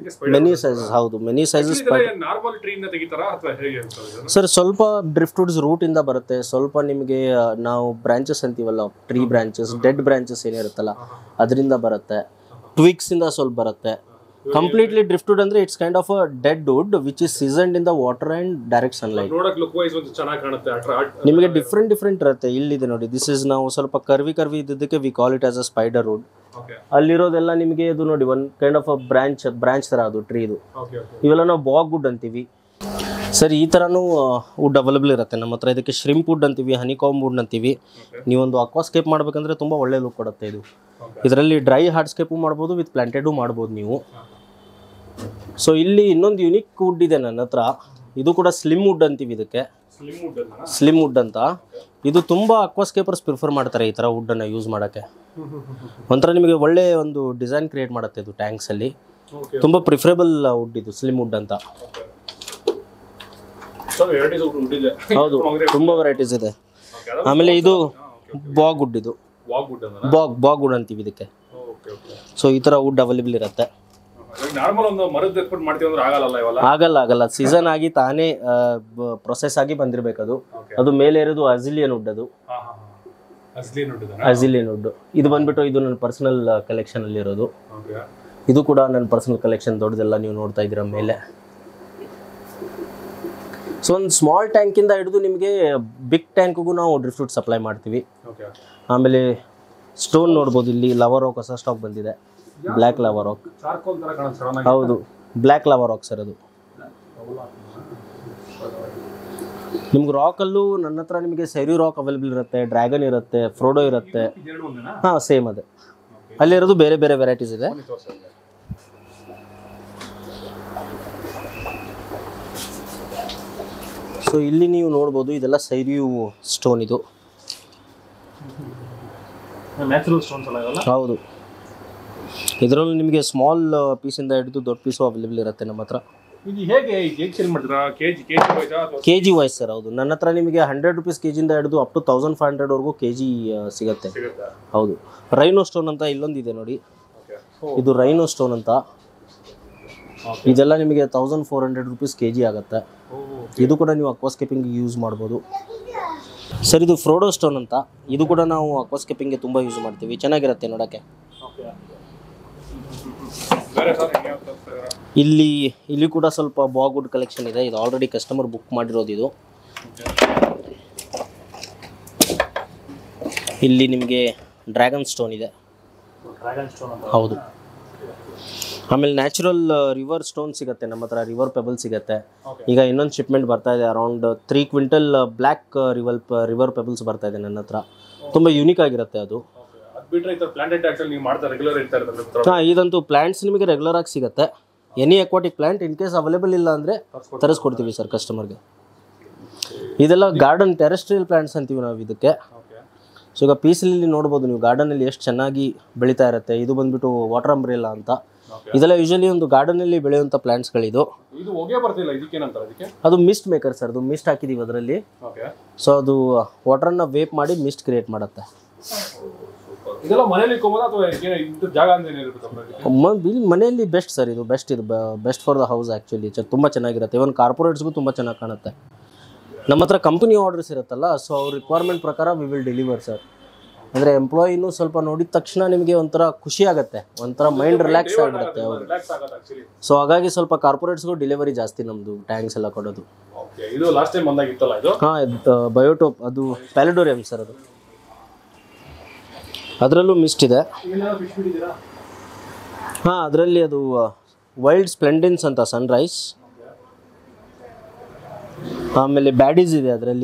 ಮೆನಿ ಸೈಜಸ್ ಹೌದು ಮೆನಿ ಸೈಜಸ್ ನಾರ್ಮಲ್ ಟ್ರೀನ ತೆಗಿತಾರಾ ಅಥವಾ ಹೇಗೆ ಇರ್ತದೆ ಇದು? ಸರ್ ಸ್ವಲ್ಪ ಡ್ರಿಫ್ಟ್ವುಡ್ಸ್ ರೂಟಿಂದ ಬರುತ್ತೆ ಸ್ವಲ್ಪ ನಿಮಗೆ ಆ, ನಾವು ಬ್ರಾಂಚಸ್ ಅಂತೀವಲ್ಲ ಟ್ರೀ ಬ್ರಾಂಚಸ್ ಡೆಡ್ ಬ್ರಾಂಚಸ್ ಏನಿರುತ್ತಲ್ಲ ಅದರಿಂದ ಬರುತ್ತೆ ಟ್ವಿಕ್ಸ್ ಇಂದ ಸ್ವಲ್ಪ ಬರುತ್ತೆ ಕಂಪ್ಲೀಟ್ಲಿ ಡ್ರಿಫ್ಟ್ವುಡ್ ಅಂದ್ರೆ it's kind of a dead wood which is seasoned in the water and direct sunlight ನೋಡಕ್ ಲುಕ್ ವೈಸ್ ಒಂದು ಚೆನ್ನಾಗಿ ಕಾಣುತ್ತೆ ಅಟ್ರಾಕ್ಟ್ ನಿಮಗೆ ಡಿಫ್ರೆಂಟ್ ಡಿಫ್ರೆಂಟ್ ಇರುತ್ತೆ ಇಲ್ಲಿದೆ ನೋಡಿ ದಿಸ್ ಇಸ್ ನಾವು ಸ್ವಲ್ಪ ಕರ್ವಿ ಕರ್ವಿ ಇದ್ದದಕ್ಕೆ we call it as a spider wood okay ಅಲ್ಲಿರೋದೆಲ್ಲ ನಿಮಗೆ ಇದು ನೋಡಿ one kind of a branch branch ತರ ಅದು ಟ್ರೀ ಇದು ಓಕೆ ಓಕೆ ಇವೆಲ್ಲ ನಾವು ಬಾಗ್ ವುಡ್ ಅಂತೀವಿ ಸರ್ ಈ ಥರನೂ ವುಡ್ ಅವೈಲೇಬಲ್ ಇರುತ್ತೆ ನಮ್ಮ ಹತ್ರ ಇದಕ್ಕೆ ಶ್ರಿಂಪ್ ವುಡ್ ಅಂತೀವಿ ಹನಿಕಾಮ್ ವುಡ್ ಅಂತೀವಿ ನೀವೊಂದು ಅಕ್ವಾಸ್ಕೇಪ್ ಮಾಡ್ಬೇಕಂದ್ರೆ ತುಂಬ ಒಳ್ಳೆ ಲುಕ್ ಕೊಡುತ್ತೆ ಇದು Okay. ಇದರಲ್ಲಿ ಡ್ರೈ ಹಾರ್ಡ್ಸ್ಕೇಪು ಮಾಡ್ಬೋದು ವಿತ್ ಪ್ಲಾಂಟೆಡು ಮಾಡ್ಬೋದು ನೀವು ಸೊ ಇಲ್ಲಿ ಇನ್ನೊಂದು ಯುನಿಕ್ ವುಡ್ ಇದೆ ನನ್ನ ಹತ್ರ ಇದು ಕೂಡ ಸ್ಲಿಮ್ ವುಡ್ ಅಂತೀವಿ ಇದಕ್ಕೆ ಸ್ಲಿಮ್ ವುಡ್ ಅಲ್ಲ ಸ್ಲಿಮ್ ವುಡ್ ಅಂತ ಇದು ತುಂಬ ಅಕ್ವಾಸ್ಕೇಪರ್ಸ್ ಪ್ರಿಫರ್ ಮಾಡ್ತಾರೆ ಈ ಥರ ವುಡ್ಡನ್ನು ಯೂಸ್ ಮಾಡೋಕ್ಕೆ ಒಂಥರ ನಿಮಗೆ ಒಳ್ಳೆ ಒಂದು ಡಿಸೈನ್ ಕ್ರಿಯೇಟ್ ಮಾಡುತ್ತೆ ಇದು ಟ್ಯಾಂಕ್ಸಲ್ಲಿ ಓಕೆ ತುಂಬ ಪ್ರಿಫರೇಬಲ್ ವುಡ್ ಇದು ಸ್ಲಿಮ್ ವುಡ್ ಅಂತ ಸೊ ವೆರೈಟೀಸ್ ವುಡ್ ಇದೆ ಹೌದು ತುಂಬ ವೆರೈಟೀಸ್ ಇದೆ ಆಮೇಲೆ ಇದು ಬಾಗ್ ವುಡ್ ಇದು ವಾಕ್ ವುಡ್ ಅಲ್ಲ ಬಾಗ್ ಬಾಗ್ ವುಡ್ ಅಂತೀವಿ ಇದಕ್ಕೆ ಓಕೆ ಓಕೆ ಸೊ ಈ ಥರ ವುಡ್ ಅವೈಲೇಬಲ್ ಇರುತ್ತೆ ನಾರ್ಮಲ್ ಒಂದು ಮರದ ಎತ್ಬಿಟ್ಟು ಮಾಡ್ತೀವಿ ಅಂದ್ರೆ ಆಗಲ್ಲ ಇವೆಲ್ಲ ಆಗಲ್ಲ ಆಗಲ್ಲ ಸೀಸನ್ ಆಗಿ ತಾನೇ ಪ್ರೊಸೆಸ್ ಆಗಿ ಬಂದಿರಬೇಕದು ಓಕೆ ಅದು ಮೇಲೆ ಇರೋದು ಅಜಿಲಿಯನ್ ವುಡ್ ಅದು ಹಾ ಹಾ ಅಸ್ಲಿ ವುಡ್ ಇದೆ ಅಜಿಲಿಯನ್ ವುಡ್ ಇದು ಬಂದ್ಬಿಟ್ಟು ಇದು ನನ್ನ ಪರ್ಸನಲ್ ಕಲೆಕ್ಷನ್ ಅಲ್ಲಿ ಇರೋದು ಓಕೆ ಇದು ಕೂಡ ನನ್ನ ಪರ್ಸನಲ್ ಕಲೆಕ್ಷನ್ ದೊಡ್ಡದೆಲ್ಲ ನೀವು ನೋಡ್ತಾ ಇದ್ದೀರಾ ಮೇಲೆ ಸೊ ಒಂದು ಸ್ಮಾಲ್ ಟ್ಯಾಂಕಿಂದ ಹಿಡಿದು ನಿಮಗೆ ಬಿಗ್ ಟ್ಯಾಂಕ್ಗೂ ನಾವು ಡ್ರಿಫ್ಟ್ ಫ್ರೂಟ್ ಸಪ್ಲೈ ಮಾಡ್ತೀವಿ ಓಕೆ ಆಮೇಲೆ ಸ್ಟೋನ್ ನೋಡ್ಬೋದು ಇಲ್ಲಿ ಲವರ್ ರಾಕ್ ಹೊಸ ಸ್ಟಾಕ್ ಬಂದಿದೆ ಬ್ಲ್ಯಾಕ್ ಲವರ್ ರಾಕ್ ಚಾರ್ಕೋಲ್ ತರ ಕಾಣುತ್ತೆ ಸಡನ್ ಆಗಿ ಹೌದು ಬ್ಲ್ಯಾಕ್ ಲವರ್ ರಾಕ್ ಸರ್ ಅದು ನಿಮ್ಗೆ ರಾಕಲ್ಲೂ ನನ್ನ ಹತ್ರ ನಿಮಗೆ ಸೆರಿ ರಾಕ್ ಅವೈಲೇಬಲ್ ಇರುತ್ತೆ ಡ್ರ್ಯಾಗನ್ ಇರುತ್ತೆ ಫ್ರೋಡೋ ಇರುತ್ತೆ ಇದೆರಡು ಒಂದೇನಾ ಹಾಂ ಸೇಮ್ ಅದೇ ಅಲ್ಲಿರೋದು ಬೇರೆ ಬೇರೆ ವೆರೈಟೀಸ್ ಇದೆ ಬನ್ನಿ ತೋರ್ಸಿ ಅಲ್ಲಿ. ಸೊ ಇಲ್ಲಿ ನೀವು ನೋಡ್ಬೋದು ಇದೆಲ್ಲ ಸೈರಿಯು ಸ್ಟೋನ್ ಇದು ನ್ಯಾಚುರಲ್ ಸ್ಟೋನ್ಸ್ ಅಲ್ಲ ಇವೆಲ್ಲ ಹೌದು ಇದರಲ್ಲೂ ನಿಮಗೆ ಸ್ಮಾಲ್ ಪೀಸಿಂದ ಹಿಡಿದು ದೊಡ್ಡ ಪೀಸು ಅವೈಲೇಬಲ್ ಇರುತ್ತೆ ನಮ್ಮ ಹತ್ರ ಇದು ಹೇಗೆ ಹೇಗೆ ಸೇಲ್ ಮಾಡ್ತೀರಾ ಕೆಜಿ ಕೆಜಿ ವೈಸಾ ಅಥವಾ ಕೆ ಜಿ ವೈಸ್ ಸರ್ ಹೌದು ನನ್ನ ಹತ್ರ ನಿಮಗೆ ಹಂಡ್ರೆಡ್ ರುಪೀಸ್ ಕೆ ಜಿಯಿಂದ ಹಿಡಿದು ಅಪ್ ಟು ತೌಸಂಡ್ ಫೈವ್ ಹಂಡ್ರೆಡ್ವರೆಗೂ ಕೆ ಜಿ ಸಿಗುತ್ತೆ ಸಿಗುತ್ತಾ ಹೌದು ರೈನೋ ಸ್ಟೋನ್ ಅಂತ ಇಲ್ಲೊಂದಿದೆ ನೋಡಿ ಓಕೆ ಇದು ರೈನೋ ಸ್ಟೋನ್ ಅಂತ ಇದೆಲ್ಲ ನಿಮಗೆ thousand four hundred rupees K G ಆಗುತ್ತೆ ಇದು ಕೂಡ ನೀವು ಅಕ್ವಾಸ್ಕೇಪಿಂಗ್ ಯೂಸ್ ಮಾಡ್ಬೋದು ಸರ್ ಇದು ಫ್ರೋಡೋ ಸ್ಟೋನ್ ಅಂತ ಇದು ಕೂಡ ನಾವು ಅಕ್ವಾಸ್ಕೇಪಿಂಗ್ಗೆ ತುಂಬ ಯೂಸ್ ಮಾಡ್ತೀವಿ ಚೆನ್ನಾಗಿರುತ್ತೆ ನೋಡೋಕ್ಕೆ ಓಕೆ ಬೇರೆ ಸರ್ ಇನ್ಯಾವ ತೋರಿಸ್ತಾ ಇದ್ದೀರಾ ಇಲ್ಲಿ ಇಲ್ಲಿ ಕೂಡ ಸ್ವಲ್ಪ ಬಾಗುಡ್ ಕಲೆಕ್ಷನ್ ಇದೆ ಇದು ಆಲ್ರೆಡಿ ಕಸ್ಟಮರ್ ಬುಕ್ ಮಾಡಿರೋದು ಇದು ಇಲ್ಲಿ ನಿಮಗೆ ಡ್ರ್ಯಾಗನ್ ಸ್ಟೋನ್ ಇದೆ ಡ್ರ್ಯಾಗನ್ ಸ್ಟೋನ್ ಅಂತ ಹೌದು ಆಮೇಲೆ ನ್ಯಾಚುರಲ್ ರಿವರ್ ಸ್ಟೋನ್ ಸಿಗುತ್ತೆ ನಮ್ಮ ಹತ್ರ ರಿವರ್ ಪೆಬಲ್ ಸಿಗುತ್ತೆ ಓಕೆ ಈಗ ಇನ್ನೊಂದು ಶಿಪ್ಮೆಂಟ್ ಬರ್ತಾ ಇದೆ ಅರೌಂಡ್ ತ್ರೀ ಕ್ವಿಂಟಲ್ ಬ್ಲ್ಯಾಕ್ ರಿವಲ್ ರಿವರ್ ಪೆಬಲ್ಸ್ ಬರ್ತಾ ಇದೆ ನನ್ನ ಹತ್ರ ತುಂಬ ಯೂನಿಕ್ ಆಗಿರುತ್ತೆ ಅದು ಓಕೆ ಅದು ಬಿಟ್ರೆ ಈ ಥರ ಪ್ಲಾಂಟೆಡ್ ಆಕ್ಚುಲಿ ನೀವು ಮಾಡ್ತಾ ರೆಗ್ಯುಲರ್ ಇರ್ತಾ ಇರ್ತಾರೆ ಹಾಂ ಇದಂತೂ ಪ್ಲ್ಯಾಂಟ್ಸ್ ನಿಮಗೆ ರೆಗ್ಯುಲರ್ ಆಗಿ ಸಿಗುತ್ತೆ any aquatic plant in case available ಇಲ್ಲ ಅಂದರೆ ತರಿಸ್ಕೊಡ್ತೀವಿ ಸರ್ ಕಸ್ಟಮರ್ಗೆ ಇದೆಲ್ಲ ಗಾರ್ಡನ್ ಟೆರೆಸ್ಟ್ರಿಯಲ್ ಪ್ಲ್ಯಾಂಟ್ಸ್ ಅಂತೀವಿ ನಾವು ಇದಕ್ಕೆ ಓಕೆ ಸೊ ಈಗ ಪೀಸಲ್ಲಿ ನೋಡ್ಬೋದು ನೀವು ಗಾರ್ಡನಲ್ಲಿ ಎಷ್ಟು ಚೆನ್ನಾಗಿ ಬೆಳೀತಾ ಇರುತ್ತೆ ಇದು ಬಂದ್ಬಿಟ್ಟು ವಾಟರ್ ಅಂಬ್ರೆಲ್ಲ ಅಂತ ಓಕೆ ಇದೆಲ್ಲ ಯೂಶಲಿ ಒಂದು ಗಾರ್ಡನಲ್ಲಿ ಬೆಳೆಯುವಂಥ ಪ್ಲ್ಯಾಂಟ್ಸ್ಗಳಿದು ಇದು ಹೊಗೆ ಬರ್ತಿಲ್ಲ ಇದಕ್ಕೇನಂತಾರೆ ಅದಕ್ಕೆ ಅದು ಮಿಸ್ಟ್ ಮೇಕರ್ ಸರ್ ಅದು ಮಿಸ್ಟ್ ಹಾಕಿದ್ದೀವಿ ಅದರಲ್ಲಿ ಓಕೆ ಸೊ ಅದು ವಾಟರನ್ನ ವೇಪ್ ಮಾಡಿ ಮಿಸ್ಟ್ ಕ್ರಿಯೇಟ್ ಮಾಡುತ್ತೆ ಇದೆಲ್ಲ ಮನೇಲಿ ಇಕ್ಕೋಬೋದಾ ಅಥವಾ ಏನು ಇದು ಜಾಗ ಅಂತ ಏನಿರುತ್ತೆ ಅದಕ್ಕೆ ಮ- ಇಲ್ಲಿ ಮನೆಯಲ್ಲಿ ಬೆಸ್ಟ್ ಸರ್ ಇದು ಬೆಸ್ಟ್ ಇದು best for the house actually ತುಂಬ ಚೆನ್ನಾಗಿರುತ್ತೆ ಇವನ್ ಕಾರ್ಪೊರೇಟ್ಸ್ಗೂ ತುಂಬ ಚೆನ್ನಾಗಿ ಕಾಣುತ್ತೆ ನಮ್ಮ ಹತ್ರ ಕಂಪನಿ ಆರ್ಡರ್ಸ್ ಇರುತ್ತಲ್ಲ ಸೊ ಅವ್ರ ರಿಕ್ವೈರ್ಮೆಂಟ್ ಪ್ರಕಾರ ವಿ ವಿಲ್ ಡೆಲಿವರ್ ಸರ್ ಅಂದರೆ ಎಂಪ್ಲಾಯಿನೂ ಸ್ವಲ್ಪ ನೋಡಿದ ತಕ್ಷಣ ನಿಮಗೆ ಒಂಥರ ಖುಷಿ ಆಗುತ್ತೆ ಒಂಥರ ಮೈಂಡ್ ರಿಲ್ಯಾಕ್ಸ್ ಆಗಿಬಿಡುತ್ತೆ ಹೌದು ರಿಲ್ಯಾಕ್ಸ್ ಆಗುತ್ತೆ ಆಕ್ಚುಲಿ ಸೊ ಹಾಗಾಗಿ ಸ್ವಲ್ಪ ಕಾರ್ಪೊರೇಟ್ಸ್ಗೂ ಡೆಲಿವರಿ ಜಾಸ್ತಿ ನಮ್ಮದು ಟ್ಯಾಂಕ್ಸ್ ಎಲ್ಲ ಕೊಡೋದು ಓಕೆ ಇದು ಲಾಸ್ಟ್ ಟೈಮ್ ಬಂದಾಗಿತ್ತಲ್ಲ ಇದು ಹಾಂ ಬಯೋಟೋಪ್ ಅದು ಪ್ಯಾಲಿಡೋರಿಯಂ ಸರ್ ಅದು ಅದರಲ್ಲೂ ಮಿಸ್ಟ್ ಇದೆ ಏನಾದ್ರು ಫಿಶ್ ಬಿಟ್ಟಿದ್ದೀರಾ ಹಾಂ ಅದರಲ್ಲಿ ಅದು ವೈಲ್ಡ್ ಸ್ಪ್ಲೆಂಡಿನ್ಸ್ ಅಂತ ಸನ್ರೈಸ್ ಆಮೇಲೆ ಬ್ಯಾಡೀಸ್ ಇದೆ ಅದರಲ್ಲಿ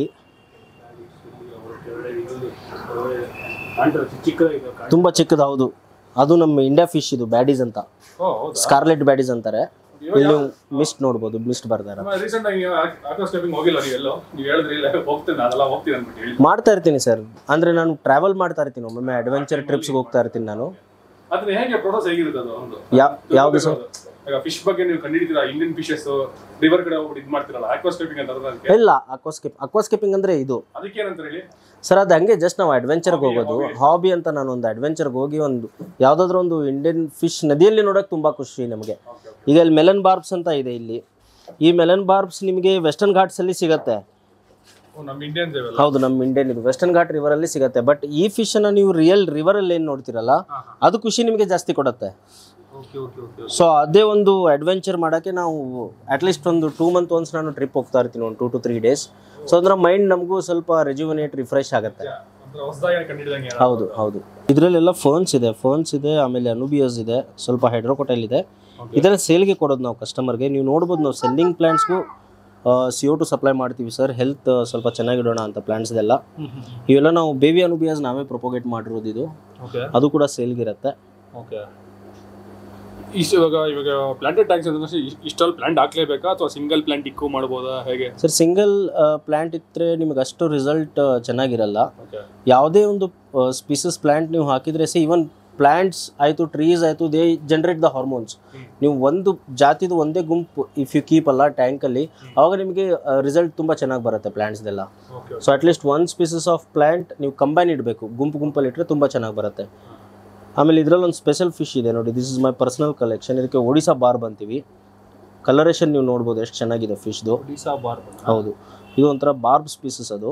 ಕಾಣ್ತಾರೆ ಚಿಕ್ಕದಾಗಿದೆ ತುಂಬ ಚಿಕ್ಕದು ಹೌದು ಅದು ನಮ್ಮ ಇಂಡಿಯಾ ಫಿಶ್ ಇದು ಬ್ಯಾಡೀಸ್ ಅಂತ ಓ ಹೌದಾ ಸ್ಕಾರ್ಲೆಟ್ ಬ್ಯಾಡೀಸ್ ಅಂತಾರೆ ಇಲ್ಲಿ ಮಿಸ್ಟ್ ನೋಡ್ಬೋದು ಮಿಸ್ಟ್ ಬರ್ತಾರೆ ರೀಸೆಂಟ್ ಆಗಿ ಆಕ್ವಾಸ್ಕೇಪಿಂಗ್ ಹೋಗಿಲ್ಲ ನೀವು ಎಲ್ಲೋ ನೀವು ಹೇಳಿದ್ರಿ ಇಲ್ಲ ಹೋಗ್ತೀನಿ ಅದೆಲ್ಲ ಹೋಗ್ತೀನಿ ಅಂದ್ಬಿಟ್ಟು ಹೇಳಿ ಮಾಡ್ತಾ ಇರ್ತೀನಿ ಸರ್ ಅಂದರೆ ನಾನು ಟ್ರಾವೆಲ್ ಮಾಡ್ತಾ ಇರ್ತೀನಿ ಒಮ್ಮೊಮ್ಮೆ ಅಡ್ವೆಂಚರ್ ಟ್ರಿಪ್ಸ್ಗೆ ಹೋಗ್ತಾ ಇರ್ತೀನಿ ನಾನು ಅದನ್ನ ಹೇಗೆ ಪ್ರೊಸೆಸ್ ಹೇಗಿರುತ್ತೆ ಅದು ಒಂದು ಯಾವ ಯಾವುದು ಸರ್ ಈಗ ಫಿಶ್ ಬಗ್ಗೆ ನೀವು ಕಂಡಿಡ್ತೀರಾ ಇಂಡಿಯನ್ ಫಿಶಸ್ ರಿವರ್ ಕಡೆ ಹೋಗ್ಬಿಟ್ಟು ಇದು ಮಾಡ್ತೀರಲ್ಲ ಆಕ್ವಾಸ್ಕೇಪಿಂಗ್ ಅಂತ ಅರ್ಥ ಅದಕ್ಕೆ ಇಲ್ಲ ಅಕ್ವಾಸ್ಕೇಪ್ ಅಕ್ವಾಸ್ಕೇಪಿಂಗ್ ಅಂದರೆ ಇದು ಅದಕ್ಕೆ ಏನಂತ ಹೇಳಿ ಸರ್ ಅದು ಹಂಗೆ ಜಸ್ಟ್ ನಾವು ಅಡ್ವೆಂಚರ್ಗೆ Hobby, ಹೋಗೋದು hobby. ಹಾಬಿ ಅಂತ ನಾನು ಒಂದು ಅಡ್ವೆಂಚರ್ಗೆ ಹೋಗಿ ಒಂದು ಯಾವುದಾದ್ರೂ ಒಂದು ಇಂಡಿಯನ್ ಫಿಶ್ ನದಿಯಲ್ಲಿ ನೋಡೋಕೆ ತುಂಬ ಖುಷಿ ನಮಗೆ ಓಕೆ ಓಕೆ ಈಗ ಇಲ್ಲಿ ಮೆಲನ್ ಬಾರ್ಬ್ಸ್ ಅಂತ ಇದೆ ಇಲ್ಲಿ ಈ ಮೆಲನ್ ಬಾರ್ಬ್ಸ್ ನಿಮಗೆ ವೆಸ್ಟರ್ನ್ ಘಾಟ್ಸಲ್ಲಿ ಸಿಗುತ್ತೆ ನಮ್ಮ ಇಂಡಿಯನ್ಸ್ ಇವೆಲ್ಲ ಹೌದು ನಮ್ಮ ಇಂಡಿಯನ್ ಇದು ವೆಸ್ಟರ್ನ್ ಘಾಟ್ ರಿವರಲ್ಲಿ ಸಿಗುತ್ತೆ ಬಟ್ ಈ ಫಿಶನ್ನು ನೀವು ರಿಯಲ್ ರಿವರಲ್ಲಿ ಏನು ನೋಡ್ತೀರಲ್ಲ ಹಾ, ಹಾ. ಅದು ಖುಷಿ ನಿಮಗೆ ಜಾಸ್ತಿ ಕೊಡುತ್ತೆ ಓಕೆ ಓಕೆ ಓಕೆ ಸೊ ಅದೇ ಒಂದು ಅಡ್ವೆಂಚರ್ ಮಾಡೋಕ್ಕೆ ನಾವು ಅಟ್ಲೀಸ್ಟ್ ಒಂದು ಟೂ ಮಂತ್ ಒನ್ಸ್ ನಾನು ಟ್ರಿಪ್ ಹೋಗ್ತಾ ಇರ್ತೀನಿ ಒಂದು two to three days so ಅಂದ್ರೆ ಮೈಂಡ್ ನಮಗೂ ಸ್ವಲ್ಪ ರೆಜ್ಯುವನೇಟ್ ರಿಫ್ರೆಶ್ ಆಗುತ್ತೆ ಅಂದ್ರೆ ಹೊಸದಾಗಿ ಕಂಡಿಡ್ದಂಗೆ ಹೌದು ಹೌದು ಇದರಲ್ಲೆಲ್ಲ ಫೋನ್ಸ್ ಇದೆ ಫೋನ್ಸ್ ಇದೆ ಆಮೇಲೆ ಅನುಬಿಯಸ್ ಇದೆ ಸ್ವಲ್ಪ ಹೈಡ್ರೋಕೋಟೈಲ್ ಇದೆ ಇದೆಲ್ಲ ಸೇಲ್ಗೆ ಕೊಡೋದು ನಾವು ಕಸ್ಟಮರ್ಗೆ ನೀವು ನೋಡ್ಬೋದು ನಾವು ಸೆಲ್ಲಿಂಗ್ ಪ್ಲಾಂಟ್ಸ್ಗೂ ಸಿ ಒ ಟು ಸಪ್ಲೈ ಮಾಡ್ತೀವಿ ಸರ್ ಹೆಲ್ತ್ ಸ್ವಲ್ಪ ಚೆನ್ನಾಗಿಡೋಣ ಅಂತ ಪ್ಲಾಂಟ್ಸ್ ಇದೆಲ್ಲ ಇವೆಲ್ಲ ನಾವು ಬೇಬಿ ಅನುಬಿಯಸ್ ನಾವೇ ಪ್ರೊಪೋಗೇಟ್ ಮಾಡಿರೋದು ಇದು ಓಕೆ ಅದು ಕೂಡ ಸೇಲ್ಗಿರುತ್ತೆ ಓಕೆ ಇಷ್ಟು ಇವಾಗ ಇವಾಗ ಪ್ಲಾಂಟೆಡ್ ಟ್ಯಾಂಕ್ಸ್ ಅಂದ್ರೆ ಇಷ್ಟಲ್ಲಿ ಪ್ಲಾಂಟ್ ಹಾಕ್ಲೇಬೇಕಾ ಅಥವಾ ಸಿಂಗಲ್ ಪ್ಲಾಂಟ್ ಇಕ್ಕು ಮಾಡ್ಬೋದಾ ಹೇಗೆ ಸರ್ ಸಿಂಗಲ್ ಪ್ಲಾಂಟ್ ಇದ್ದರೆ ನಿಮಗೆ ಅಷ್ಟು ರಿಸಲ್ಟ್ ಚೆನ್ನಾಗಿರಲ್ಲ ಓಕೆ ಯಾವುದೇ ಒಂದು ಸ್ಪೀಸಸ್ ಪ್ಲಾಂಟ್ ನೀವು ಹಾಕಿದರೆ ಸಿ ಇವನ್ ಪ್ಲಾಂಟ್ಸ್ ಆಯಿತು ಟ್ರೀಸ್ ಆಯಿತು ದೇ ಜನರೇಟ್ ದ ಹಾರ್ಮೋನ್ಸ್ ನೀವು ಒಂದು ಜಾತಿದು ಒಂದೇ ಗುಂಪು ಇಫ್ ಯು ಕೀಪ್ ಅಲ್ಲ ಟ್ಯಾಂಕಲ್ಲಿ ಆವಾಗ ನಿಮಗೆ ರಿಸಲ್ಟ್ ತುಂಬ ಚೆನ್ನಾಗಿ ಬರುತ್ತೆ ಪ್ಲಾಂಟ್ಸ್ದೆಲ್ಲ okay so at least one species of plant ನೀವು ಕಂಬೈನ್ ಇಡಬೇಕು ಗುಂಪು ಗುಂಪಲ್ಲಿ ಇಟ್ಟರೆ ತುಂಬ ಚೆನ್ನಾಗಿ ಬರುತ್ತೆ ಆಮೇಲೆ ಇದರಲ್ಲಿ ಒಂದು ಸ್ಪೆಷಲ್ ಫಿಶ್ ಇದೆ ನೋಡಿ this is my personal collection ಇದಕ್ಕೆ ಒಡಿಸಾ ಬಾರ್ಬ್ ಅಂತೀವಿ ಕಲರೇಷನ್ ನೀವು ನೋಡ್ಬೋದು ಎಷ್ಟು ಚೆನ್ನಾಗಿದೆ ಫಿಶ್ದು ಒಡಿಸಾ ಬಾರ್ ಹೌದು ಇದು ಒಂಥರ ಬಾರ್ಬ್ ಸ್ಪೀಸಸ್ ಅದು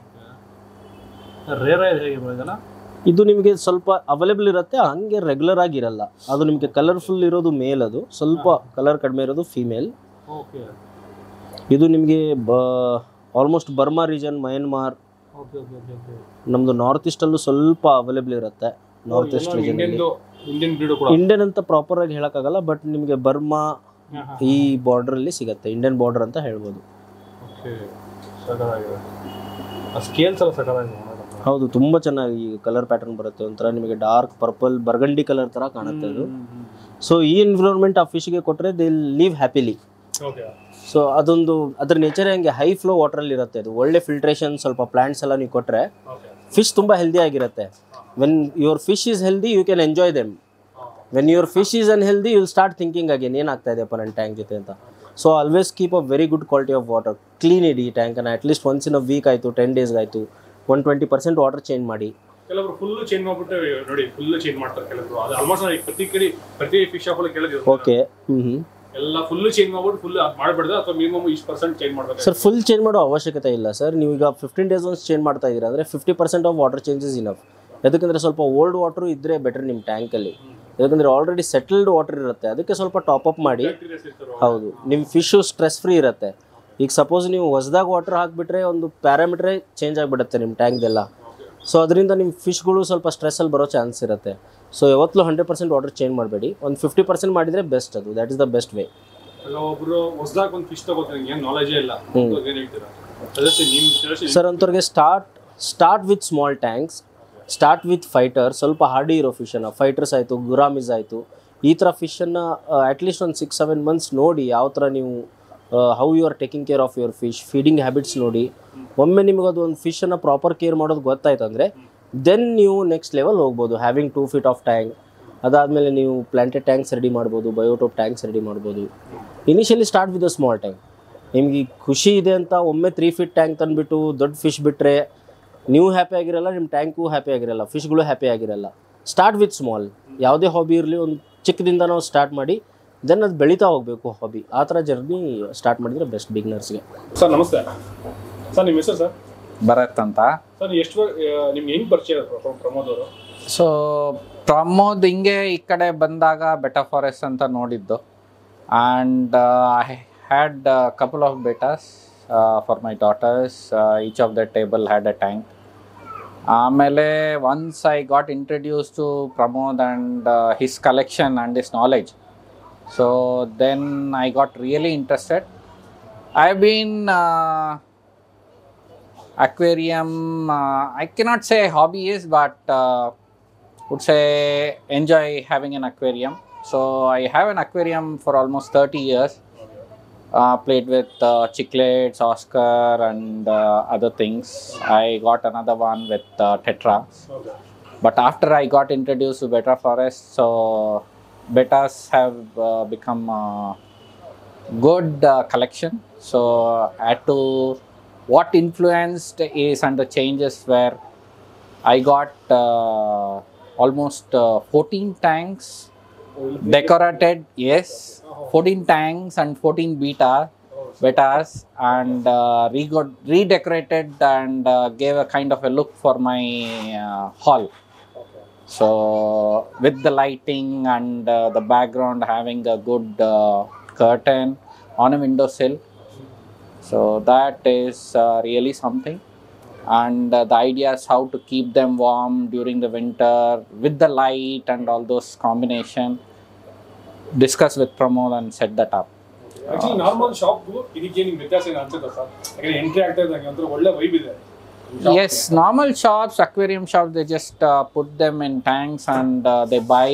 ರೇರ ಹೇಗೆ ಇದೆಲ್ಲ ಇದು ನಿಮಗೆ ಸ್ವಲ್ಪ ಅವೈಲೇಬಲ್ ಇರುತ್ತೆ ಹಂಗೆ ರೆಗ್ಯುಲರ್ ಆಗಿರಲ್ಲ ಅದು ನಿಮಗೆ ಕಲರ್ಫುಲ್ ಇರೋದು ಮೇಲ್ ಅದು ಸ್ವಲ್ಪ ಕಲರ್ ಕಡಿಮೆ ಇರೋದು ಫೀಮೇಲ್ ಓಕೆ ಇದು ನಿಮಗೆ ಬ almost Burma region Myanmar okay okay okay okay ನಮ್ಮದು ನಾರ್ತ್ ಈಸ್ಟಲ್ಲೂ ಸ್ವಲ್ಪ ಅವೈಲೇಬಲ್ ಇರುತ್ತೆ ನಾರ್ತ್ ಈಸ್ಟ್ ರೀಜನ್ ಇಂಡಿಯನ್ದು ಇಂಡಿಯನ್ ಬ್ರೀಡ್ ಕೂಡ ಇಂಡಿಯನ್ ಅಂತ ಪ್ರಾಪರ್ ಆಗಿ ಹೇಳೋಕ್ಕಾಗಲ್ಲ ಬಟ್ ನಿಮಗೆ ಬರ್ಮಾ ಈ ಬಾರ್ಡ್ರಲ್ಲಿ ಸಿಗುತ್ತೆ ಇಂಡಿಯನ್ ಬಾರ್ಡರ್ ಅಂತ ಹೇಳ್ಬೋದು ಓಕೆ ಸಕಲಾಗಿದೆ ಆ ಸ್ಕೇಲ್ಸ್ ಎಲ್ಲ ಸಕಲಾಗಿದೆ ನೋಡೋಣ ಹೌದು ತುಂಬ ಚೆನ್ನಾಗಿ ಕಲರ್ ಪ್ಯಾಟರ್ನ್ ಬರುತ್ತೆ ಒಂಥರ ನಿಮಗೆ ಡಾರ್ಕ್ ಪರ್ಪಲ್ ಬರ್ಗಂಡಿ ಕಲರ್ ಥರ ಕಾಣುತ್ತೆ ಅದು ಸೊ ಈ ಎನ್ವಿರಾನ್ಮೆಂಟ್ ಆ ಫಿಶ್ಗೆ ಕೊಟ್ಟರೆ they live happily okay so ಅದೊಂದು ಅದ್ರ ನೇಚರ್ ಹಂಗೆ ಹೈ ಫ್ಲೋ ವಾಟ್ರಲ್ಲಿ ಇರುತ್ತೆ ಅದು ಒಳ್ಳೆ ಫಿಲ್ಟ್ರೇಷನ್ ಸ್ವಲ್ಪ ಪ್ಲಾಂಟ್ಸ್ ಎಲ್ಲ ನೀವು ಕೊಟ್ಟರೆ ಓಕೆ ಫಿಶ್ ತುಂಬ ಹೆಲ್ದಿ ಆಗಿರುತ್ತೆ when your fish is healthy you can enjoy them when your fish is unhealthy you'll start thinking again ಏನಾಗ್ತಾ ಇದೆಯಪ್ಪ ನನ್ನ ಟ್ಯಾಂಕ್ ಜೊತೆ ಅಂತ so always keep a very good quality of water clean ಇಡಿ ಟ್ಯಾಂಕನ್ನು at least once in a week ಆಯಿತು ten days ಆಯಿತು one twenty percent water change ಮಾಡಿ ಕೆಲವರು ಫುಲ್ ಚೇಂಜ್ ಮಾಡ್ಬಿಟ್ಟು ನೋಡಿ ಫುಲ್ ಚೇಂಜ್ ಮಾಡ್ತಾರೆ ಕೆಲವರು ಅದು ಆಲ್ಮೋಸ್ಟ್ ಪ್ರತಿ ಕಡೆ ಪ್ರತಿ ಫಿಶ್ ಶಾಪ್ ಅಲ್ಲಿ ಕೇಳಿದ್ರು ಓಕೆ ಹ್ಞೂ ಹ್ಞೂ ಎಲ್ಲ ಫುಲ್ ಚೇಂಜ್ ಮಾಡ್ಬಿಟ್ಟು ಫುಲ್ ಮಾಡಬೇಡ್ದು ಅಥವಾ ಮಿನಿಮಮ್ ಇಷ್ಟು ಪರ್ಸೆಂಟ್ ಚೇಂಜ್ ಮಾಡ್ಬೇಕು ಸರ್ ಫುಲ್ ಚೇಂಜ್ ಮಾಡೋ ಅವಶ್ಯಕತೆ ಇಲ್ಲ ಸರ್ ನೀವು ಈಗ ಫಿಫ್ಟೀನ್ ಡೇಸ್ ಒನ್ಸ್ ಚೇಂಜ್ ಮಾಡ್ತಾ ಇದ್ದೀರಾ ಅಂದರೆ fifty percent of water changes enough ಯಾಕಂದರೆ ಸ್ವಲ್ಪ ಓಲ್ಡ್ ವಾಟರ್ ಇದ್ದರೆ ಬೆಟರ್ ನಿಮ್ಮ ಟ್ಯಾಂಕಲ್ಲಿ ಯಾಕಂದರೆ ಆಲ್ರೆಡಿ ಸೆಟಲ್ಡ್ ವಾಟರ್ ಇರುತ್ತೆ ಅದಕ್ಕೆ ಸ್ವಲ್ಪ ಟಾಪ್ ಅಪ್ ಮಾಡಿ ಬ್ಯಾಕ್ಟೀರಿಯಾಸ್ ಇರ್ತಾರೋ ಹೌದು ನಿಮ್ಮ ಫಿಶು ಸ್ಟ್ರೆಸ್ ಫ್ರೀ ಇರುತ್ತೆ ಈಗ ಸಪೋಸ್ ನೀವು ಹೊಸದಾಗಿ ವಾಟರ್ ಹಾಕಿಬಿಟ್ರೆ ಒಂದು ಪ್ಯಾರಾಮೀಟ್ರೇ ಚೇಂಜ್ ಆಗಿಬಿಡುತ್ತೆ ನಿಮ್ಮ ಟ್ಯಾಂಕ್ದೆಲ್ಲ ಸೊ ಅದರಿಂದ ನಿಮ್ಮ ಫಿಶ್ಗಳು ಸ್ವಲ್ಪ ಸ್ಟ್ರೆಸ್ಸಲ್ಲಿ ಬರೋ ಚಾನ್ಸ್ ಇರುತ್ತೆ ಸೊ ಯಾವತ್ತೂ ಹಂಡ್ರೆಡ್ ಪರ್ಸೆಂಟ್ ವಾಟರ್ ಚೇಂಜ್ ಮಾಡಬೇಡಿ ಒಂದು ಫಿಫ್ಟಿ ಪರ್ಸೆಂಟ್ ಮಾಡಿದರೆ ಬೆಸ್ಟ್ ಅದು that is the best way ಈಗ ಒಬ್ರು ಹೊಸದಾಗಿ ಒಂದು ಫಿಶ್ ತಗೋತಾರೆ ಏನು ನಾಲೆಜೇ ಇಲ್ಲ ಹ್ಮ್. ಅವ್ರಿಗೆ ಏನ್ ಹೇಳ್ತೀರಾ ಸಜೆಸ್ಟ್ ನಿಮ್ ಸಜೆಸ್ಟ್ ಸರ್ ಅಂಥವ್ರಿಗೆ start start with small tanks start with fighter ಸ್ವಲ್ಪ ಹಾರ್ಡಿ ಇರೋ ಫಿಶನ್ನು ಫೈಟರ್ಸ್ ಆಯಿತು ಗುರಾಮಿಸ್ ಆಯಿತು ಈ ಥರ ಫಿಶನ್ನು ಅಟ್ಲೀಸ್ಟ್ ಒಂದು ಸಿಕ್ಸ್ ಸೆವೆನ್ ಮಂತ್ಸ್ ನೋಡಿ ಯಾವ ಥರ ನೀವು how you are taking care of your fish feeding habits ನೋಡಿ ಒಮ್ಮೆ ನಿಮಗೆ ಅದು ಒಂದು ಫಿಶನ್ನು ಪ್ರಾಪರ್ ಕೇರ್ ಮಾಡೋದು ಗೊತ್ತಾಯ್ತು ಅಂದರೆ ದೆನ್ ನೀವು ನೆಕ್ಸ್ಟ್ ಲೆವೆಲ್ ಹೋಗ್ಬೋದು having two feet of tank ಅದಾದಮೇಲೆ ನೀವು ಪ್ಲಾಂಟೆಡ್ ಟ್ಯಾಂಕ್ಸ್ ರೆಡಿ ಮಾಡ್ಬೋದು ಬಯೋಟೋಪ್ ಟ್ಯಾಂಕ್ಸ್ ರೆಡಿ ಮಾಡ್ಬೋದು initially start with a small tank ನಿಮ್ಗೆ ಈ ಖುಷಿ ಇದೆ ಅಂತ ಒಮ್ಮೆ ತ್ರೀ ಫೀಟ್ ಟ್ಯಾಂಕ್ ತಂದುಬಿಟ್ಟು ದೊಡ್ಡ ಫಿಶ್ ಬಿಟ್ಟರೆ ನೀವು ಹ್ಯಾಪಿ ಆಗಿರಲ್ಲ ನಿಮ್ಮ ಟ್ಯಾಂಕು ಹ್ಯಾಪಿ ಆಗಿರಲ್ಲ ಫಿಶ್ಗಳು ಹ್ಯಾಪಿ ಆಗಿರಲ್ಲ ಸ್ಟಾರ್ಟ್ ವಿತ್ ಸ್ಮಾಲ್ ಯಾವುದೇ ಹಾಬಿ ಇರಲಿ ಒಂದು ಚಿಕ್ಕದಿಂದ ನಾವು ಸ್ಟಾರ್ಟ್ ಮಾಡಿ ದೆನ್ ಅದು ಬೆಳೀತಾ ಹೋಗಬೇಕು ಹಾಬಿ ಆ ಥರ ಜರ್ನಿ ಸ್ಟಾರ್ಟ್ ಮಾಡಿದರೆ ಬೆಸ್ಟ್ ಬಿಗ್ನರ್ಸ್ಗೆ ಸರ್ ನಮಸ್ತೆ ಸರ್ ನಿಮ್ಮ ಹೆಸರು ಸರ್ ಭರತ್ ಅಂತ ಸರ್ ಎಷ್ಟು ನಿಮ್ಗೆ ಹೆಂಗ್ ಪರಿಚಯ ಪ್ರ- ಪ್ರಮೋದ್ ಅವರು ಸೊ ಪ್ರಮೋದ್ ಹಿಂಗೆ ಈ ಕಡೆ ಬಂದಾಗ ಬೆಟಾ ಫಾರೆಸ್ಟ್ ಅಂತ ನೋಡಿದ್ದು and I had couple of bettas for my daughters each of the table had a tank ಆಮೇಲೆ once I got introduce to Pramod and his collection and his knowledge so then I got really interested I been aquarium uh, i cannot say hobby is but uh, would say enjoy having an aquarium so i have an aquarium for almost 30 years uh, played with uh, chiclets oscar and uh, other things i got another one with uh, tetra but after i got introduced to beta forest so betas have uh, become uh, good uh, collection. So I had to what influenced is under changes where I got uh, almost uh, 14 tanks decorated yes 14 tanks and 14 beta betas and uh, re- redecorated and uh, gave a kind of a look for my uh, hall so with the lighting and uh, the background having a good uh, curtain on a windowsill so that is uh, really something and uh, the idea is how to keep them warm during the winter with the light and all those combination discuss with pramod and set that up actually normal ಶಾಪ್ಗೂ ಇದಕ್ಕೆ ನಿಮ್ಗೆ ವ್ಯತ್ಯಾಸ ಏನು ಅನ್ಸುತ್ತಾ sir ಯಾಕಂದ್ರೆ entry ಆಗ್ತಾ ಇದ್ದಂಗೆ ಒಂಥರ ಒಳ್ಳೆ ವೈಬ್ ಇದೆ yes normal shops aquarium shops they just uh, put them in tanks and uh, they buy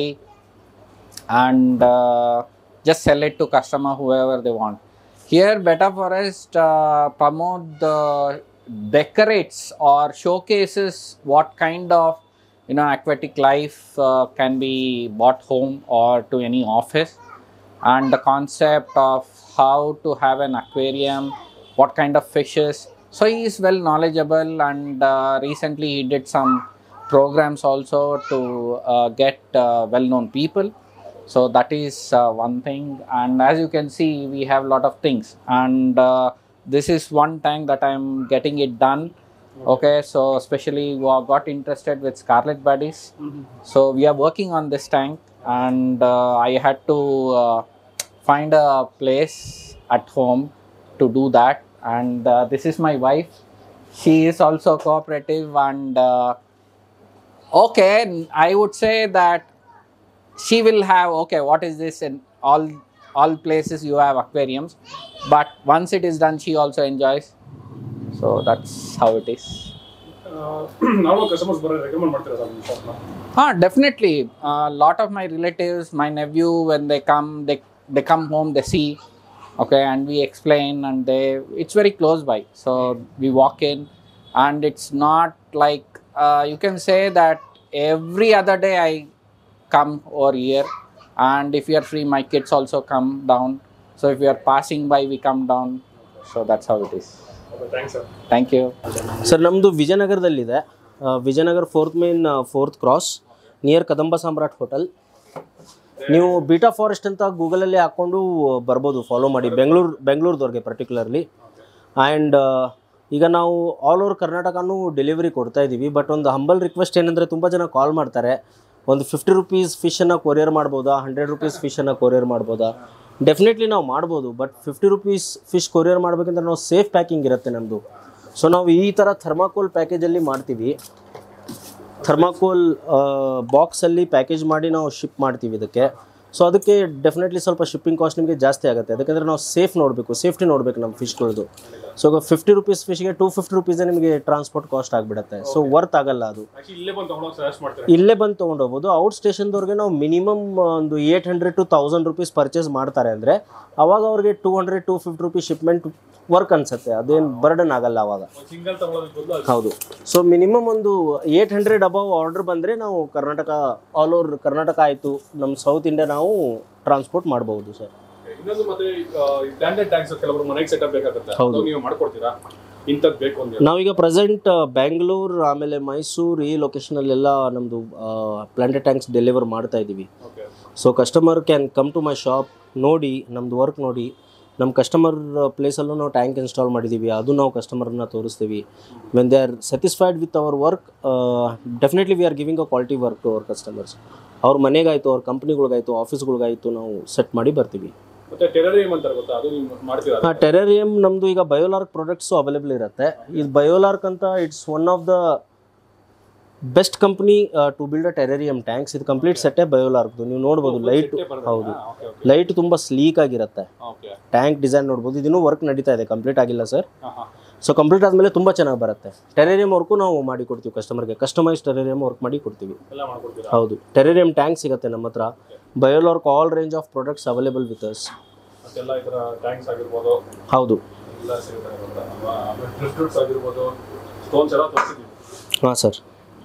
and uh, just sell it to customer whoever they want here beta forest uh, promote the decorates or showcases what kind of you know aquatic life uh, can be bought home or to any office and the concept of how to have an aquarium, what kind of fishes. So he is well knowledgeable, and uh, recently he did some programs also to uh, get uh, well-known people. So that is uh, one thing, and as you can see, we have a lot of things, and uh, this is one tank that I'm getting it done. Okay, so especially who are got interested with Scarlet Buddies. So we are working on this tank, and uh, I had to uh, find a place at home to do that. And uh, this is my wife. She is also cooperative, and uh, okay, I would say that she will have okay. What is this? In all all places you have aquariums, but once it is done, she also enjoys. So that's how it is. Normal customers ಬರೋ recommend ಮಾಡ್ತೀರಾ sir ನಿಮ್ಮ ಶಾಪ್ನ Ah, definitely. A lot of my relatives, my nephew, when they come, they they come home, they see, okay, and we explain, and they it's very close by. So we walk in, and it's not like uh, you can say that every other day I come over here, and if you are free, my kids also come down. So if we are passing by, we come down. So that's how it is. Okay thanks sir Thank you. Sir ನಮ್ಮದು ವಿಜಯನಗರದಲ್ಲಿದೆ ಆ, Vijayanagar fourth main fourth cross near Kadamba Samrat hotel ನೀವು betta forest ಅಂತ ಗೂಗಲಲ್ಲಿ ಹಾಕ್ಕೊಂಡು ಬರ್ಬೋದು follow ಮಾಡಿ Bengaluru ಬೆಂಗಳೂರದವ್ರಿಗೆ particularly and ಈಗ ನಾವು ಆಲ್ ಓವರ್ ಕರ್ನಾಟಕನೂ ಡೆಲಿವರಿ ಕೊಡ್ತಾ ಇದ್ದೀವಿ ಬಟ್ ಒಂದು ಹಂಬಲ್ ರಿಕ್ವೆಸ್ಟ್ ಏನಂದರೆ ತುಂಬ ಜನ ಕಾಲ್ ಮಾಡ್ತಾರೆ ಒಂದು ಫಿಫ್ಟಿ ರುಪೀಸ್ ಫಿಶನ್ನು ಕೊರಿಯರ್ ಮಾಡ್ಬೋದಾ ಹಂಡ್ರೆಡ್ ರುಪೀಸ್ ಫಿಶನ್ನು ಕೊರಿಯರ್ ಮಾಡ್ಬೋದಾ ಡೆಫಿನೆಟ್ಲಿ ನಾವು ಮಾಡ್ಬೋದು but fifty rupees fish courier ಮಾಡಬೇಕಂದ್ರೆ ನಾವು ಸೇಫ್ ಪ್ಯಾಕಿಂಗ್ ಇರುತ್ತೆ ನಮ್ಮದು ಸೊ ನಾವು ಈ ಥರ ಥರ್ಮಾಕೋಲ್ ಪ್ಯಾಕೇಜಲ್ಲಿ ಮಾಡ್ತೀವಿ ಥರ್ಮಾಕೋಲ್ ಬಾಕ್ಸಲ್ಲಿ ಪ್ಯಾಕೇಜ್ ಮಾಡಿ ನಾವು ಶಿಪ್ ಮಾಡ್ತೀವಿ ಇದಕ್ಕೆ ಸೊ ಅದಕ್ಕೆ ಡೆಫಿನೆಟ್ಲಿ ಸ್ವಲ್ಪ ಶಿಪ್ಪಿಂಗ್ ಕಾಸ್ಟ್ ನಿಮಗೆ ಜಾಸ್ತಿ ಆಗುತ್ತೆ ಯಾಕಂದರೆ ನಾವು ಸೇಫ್ ನೋಡಬೇಕು ಸೇಫ್ಟಿ ನೋಡಬೇಕು ನಮ್ಮ ಫಿಶ್ಗಳದ್ದು ಸೊ ಈಗ ಫಿಫ್ಟಿ ರುಪೀಸ್ ಫಿಶ್ಗೆ ಟೂ ಫಿಫ್ಟಿ ರುಪೀಸೇ ನಿಮಗೆ ಟ್ರಾನ್ಸ್ಪೋರ್ಟ್ ಕಾಸ್ಟ್ ಆಗಿಬಿಡುತ್ತೆ ಸೊ ವರ್ತ್ ಆಗಲ್ಲ ಅದು ಆಕ್ಚುಲಿ ಇಲ್ಲೇ ಬಂದು ತಗೊಳಕ್ ಸಜೆಸ್ಟ್ ಮಾಡ್ತೀರಾ ಇಲ್ಲೇ ಬಂದು ತೊಗೊಂಡೋಗ್ಬೋದು ಔಟ್ ಸ್ಟೇಷನ್ದವ್ರಿಗೆ ನಾವು ಮಿನಿಮಮ್ ಒಂದು eight hundred to thousand rupees purchase ಮಾಡ್ತಾರೆ ಅಂದರೆ ಅವಾಗ ಅವ್ರಿಗೆ two hundred to fifty rupees shipment work ಅನ್ಸುತ್ತೆ ಅದೇನು ಬರ್ಡನ್ ಆಗಲ್ಲ ಅವಾಗ ಸಿಂಗಲ್ ತಗೊಳ್ಳೋದಕ್ಕೆ ಬದಲು ಹೌದು ಸೊ ಮಿನಿಮಮ್ ಒಂದು ಏಯ್ಟ್ ಹಂಡ್ರೆಡ್ ಅಬವ್ ಆರ್ಡರ್ ಬಂದರೆ ನಾವು ಕರ್ನಾಟಕ ಆಲ್ ಓವರ್ ಕರ್ನಾಟಕ ಆಯಿತು ನಮ್ಮ ಸೌತ್ ಇಂಡಿಯಾ ನಾವು ಟ್ರಾನ್ಸ್ಪೋರ್ಟ್ ಮಾಡ್ಬೋದು ಸರ್ ಇನ್ನೊಂದು ಮತ್ತೆ ಬ್ರ್ಯಾಂಡೆಡ್ ಟ್ಯಾಂಕ್ಸ್ ಕೆಲವರು ಮನೆಗೆ ಸೆಟಪ್ ಬೇಕಾಗುತ್ತೆ ಹೌದು. ಅದು ನೀವು ಮಾಡ್ಕೊಡ್ತೀರಾ ಇಂಥದ್ದು ಬೇಕು ಅಂತ ನಾವೀಗ ಪ್ರೆಸೆಂಟ್ ಬ್ಯಾಂಗ್ಳೂರ್ ಆಮೇಲೆ ಮೈಸೂರು ಈ ಲೊಕೇಶನಲ್ಲೆಲ್ಲ ನಮ್ಮದು ಪ್ಲಾಂಟೆಡ್ ಟ್ಯಾಂಕ್ಸ್ ಡೆಲಿವರ್ ಮಾಡ್ತಾ ಇದ್ದೀವಿ okay so customer can come to my shop ನೋಡಿ ನಮ್ಮದು ವರ್ಕ್ ನೋಡಿ ನಮ್ಮ ಕಸ್ಟಮರ್ ಪ್ಲೇಸಲ್ಲೂ ನಾವು ಟ್ಯಾಂಕ್ ಇನ್ಸ್ಟಾಲ್ ಮಾಡಿದ್ದೀವಿ ಅದು ನಾವು ಕಸ್ಟಮರ್ನ ತೋರಿಸ್ತೀವಿ when they are satisfied with our work definitely we are giving a quality work to our customers ಅವ್ರ ಮನೆಗಾಯಿತು ಅವ್ರ ಕಂಪ್ನಿಗಳಿಗಾಯಿತು ಆಫೀಸ್ಗಳಿಗಾಯಿತು ನಾವು ಸೆಟ್ ಮಾಡಿ ಬರ್ತೀವಿ ಮತ್ತೆ ಟೆರರಿಯಂ ಅಂತಾರೆ ಗೊತ್ತಾ ಅದು ನೀವು ಮಾಡ್ತೀರಾ ಹಾಂ ಟೆರರಿಯಂ ನಮ್ಮದು ಈಗ ಬಯೋಲಾರ್ಕ್ ಪ್ರಾಡಕ್ಟ್ಸು ಅವೈಲೇಬಲ್ ಇರುತ್ತೆ ಇದು ಬಯೋಲಾರ್ಕ್ ಅಂತ it's one of the best company to build a terrarium tanks ಇದು ಕಂಪ್ಲೀಟ್ ಸೆಟ್ಟೇ ಬಯೋಲಾರ್ಕ್ದು ನೀವು ನೋಡ್ಬೋದು ಲೈಟ್ ಹೌದು ಓಕೆ ಓಕೆ ಲೈಟ್ ತುಂಬ ಸ್ಲೀಕ್ ಆಗಿರುತ್ತೆ ಓಕೆ ಟ್ಯಾಂಕ್ ಡಿಸೈನ್ ನೋಡ್ಬೋದು ಇದನ್ನು ವರ್ಕ್ ನಡೀತಾ ಇದೆ ಕಂಪ್ಲೀಟ್ ಆಗಿಲ್ಲ ಸರ್ ಹಾಂ ಹಾಂ ಸೊ ಕಂಪ್ಲೀಟ್ ಆದಮೇಲೆ ತುಂಬ ಚೆನ್ನಾಗಿ ಬರುತ್ತೆ ಟೆರೇರಿಯಂ ವರ್ಕು ನಾವು ಮಾಡಿ ಕೊಡ್ತೀವಿ ಕಸ್ಟಮರ್ಗೆ ಕಸ್ಟಮೈಸ್ ಟೆರೇರಿಯಂ ವರ್ಕ್ ಮಾಡಿ ಕೊಡ್ತೀವಿ ಎಲ್ಲ ಮಾಡ್ಕೊಡ್ತೀರಾ ಹೌದು ಟೆರೇರಿಯಂ ಟ್ಯಾಂಕ್ ಸಿಗುತ್ತೆ ನಮ್ಮ ಹತ್ರ Biolark all range of products available with us ಮತ್ತೆಲ್ಲ ಈ ಥರ ಟ್ಯಾಂಕ್ಸ್ ಆಗಿರ್ಬೋದು ಹೌದು ಎಲ್ಲ ಸಿಗುತ್ತೆ ಗೊತ್ತಾ ಆಮೇಲೆ ಡ್ರಿಫ್ಟ್ ಆಗಿರ್ಬೋದು ಸ್ಟೋನ್ಸ್ ಎಲ್ಲ ತೋರಿಸಿದ್ದೀವಿ ಹಾಂ ಸರ್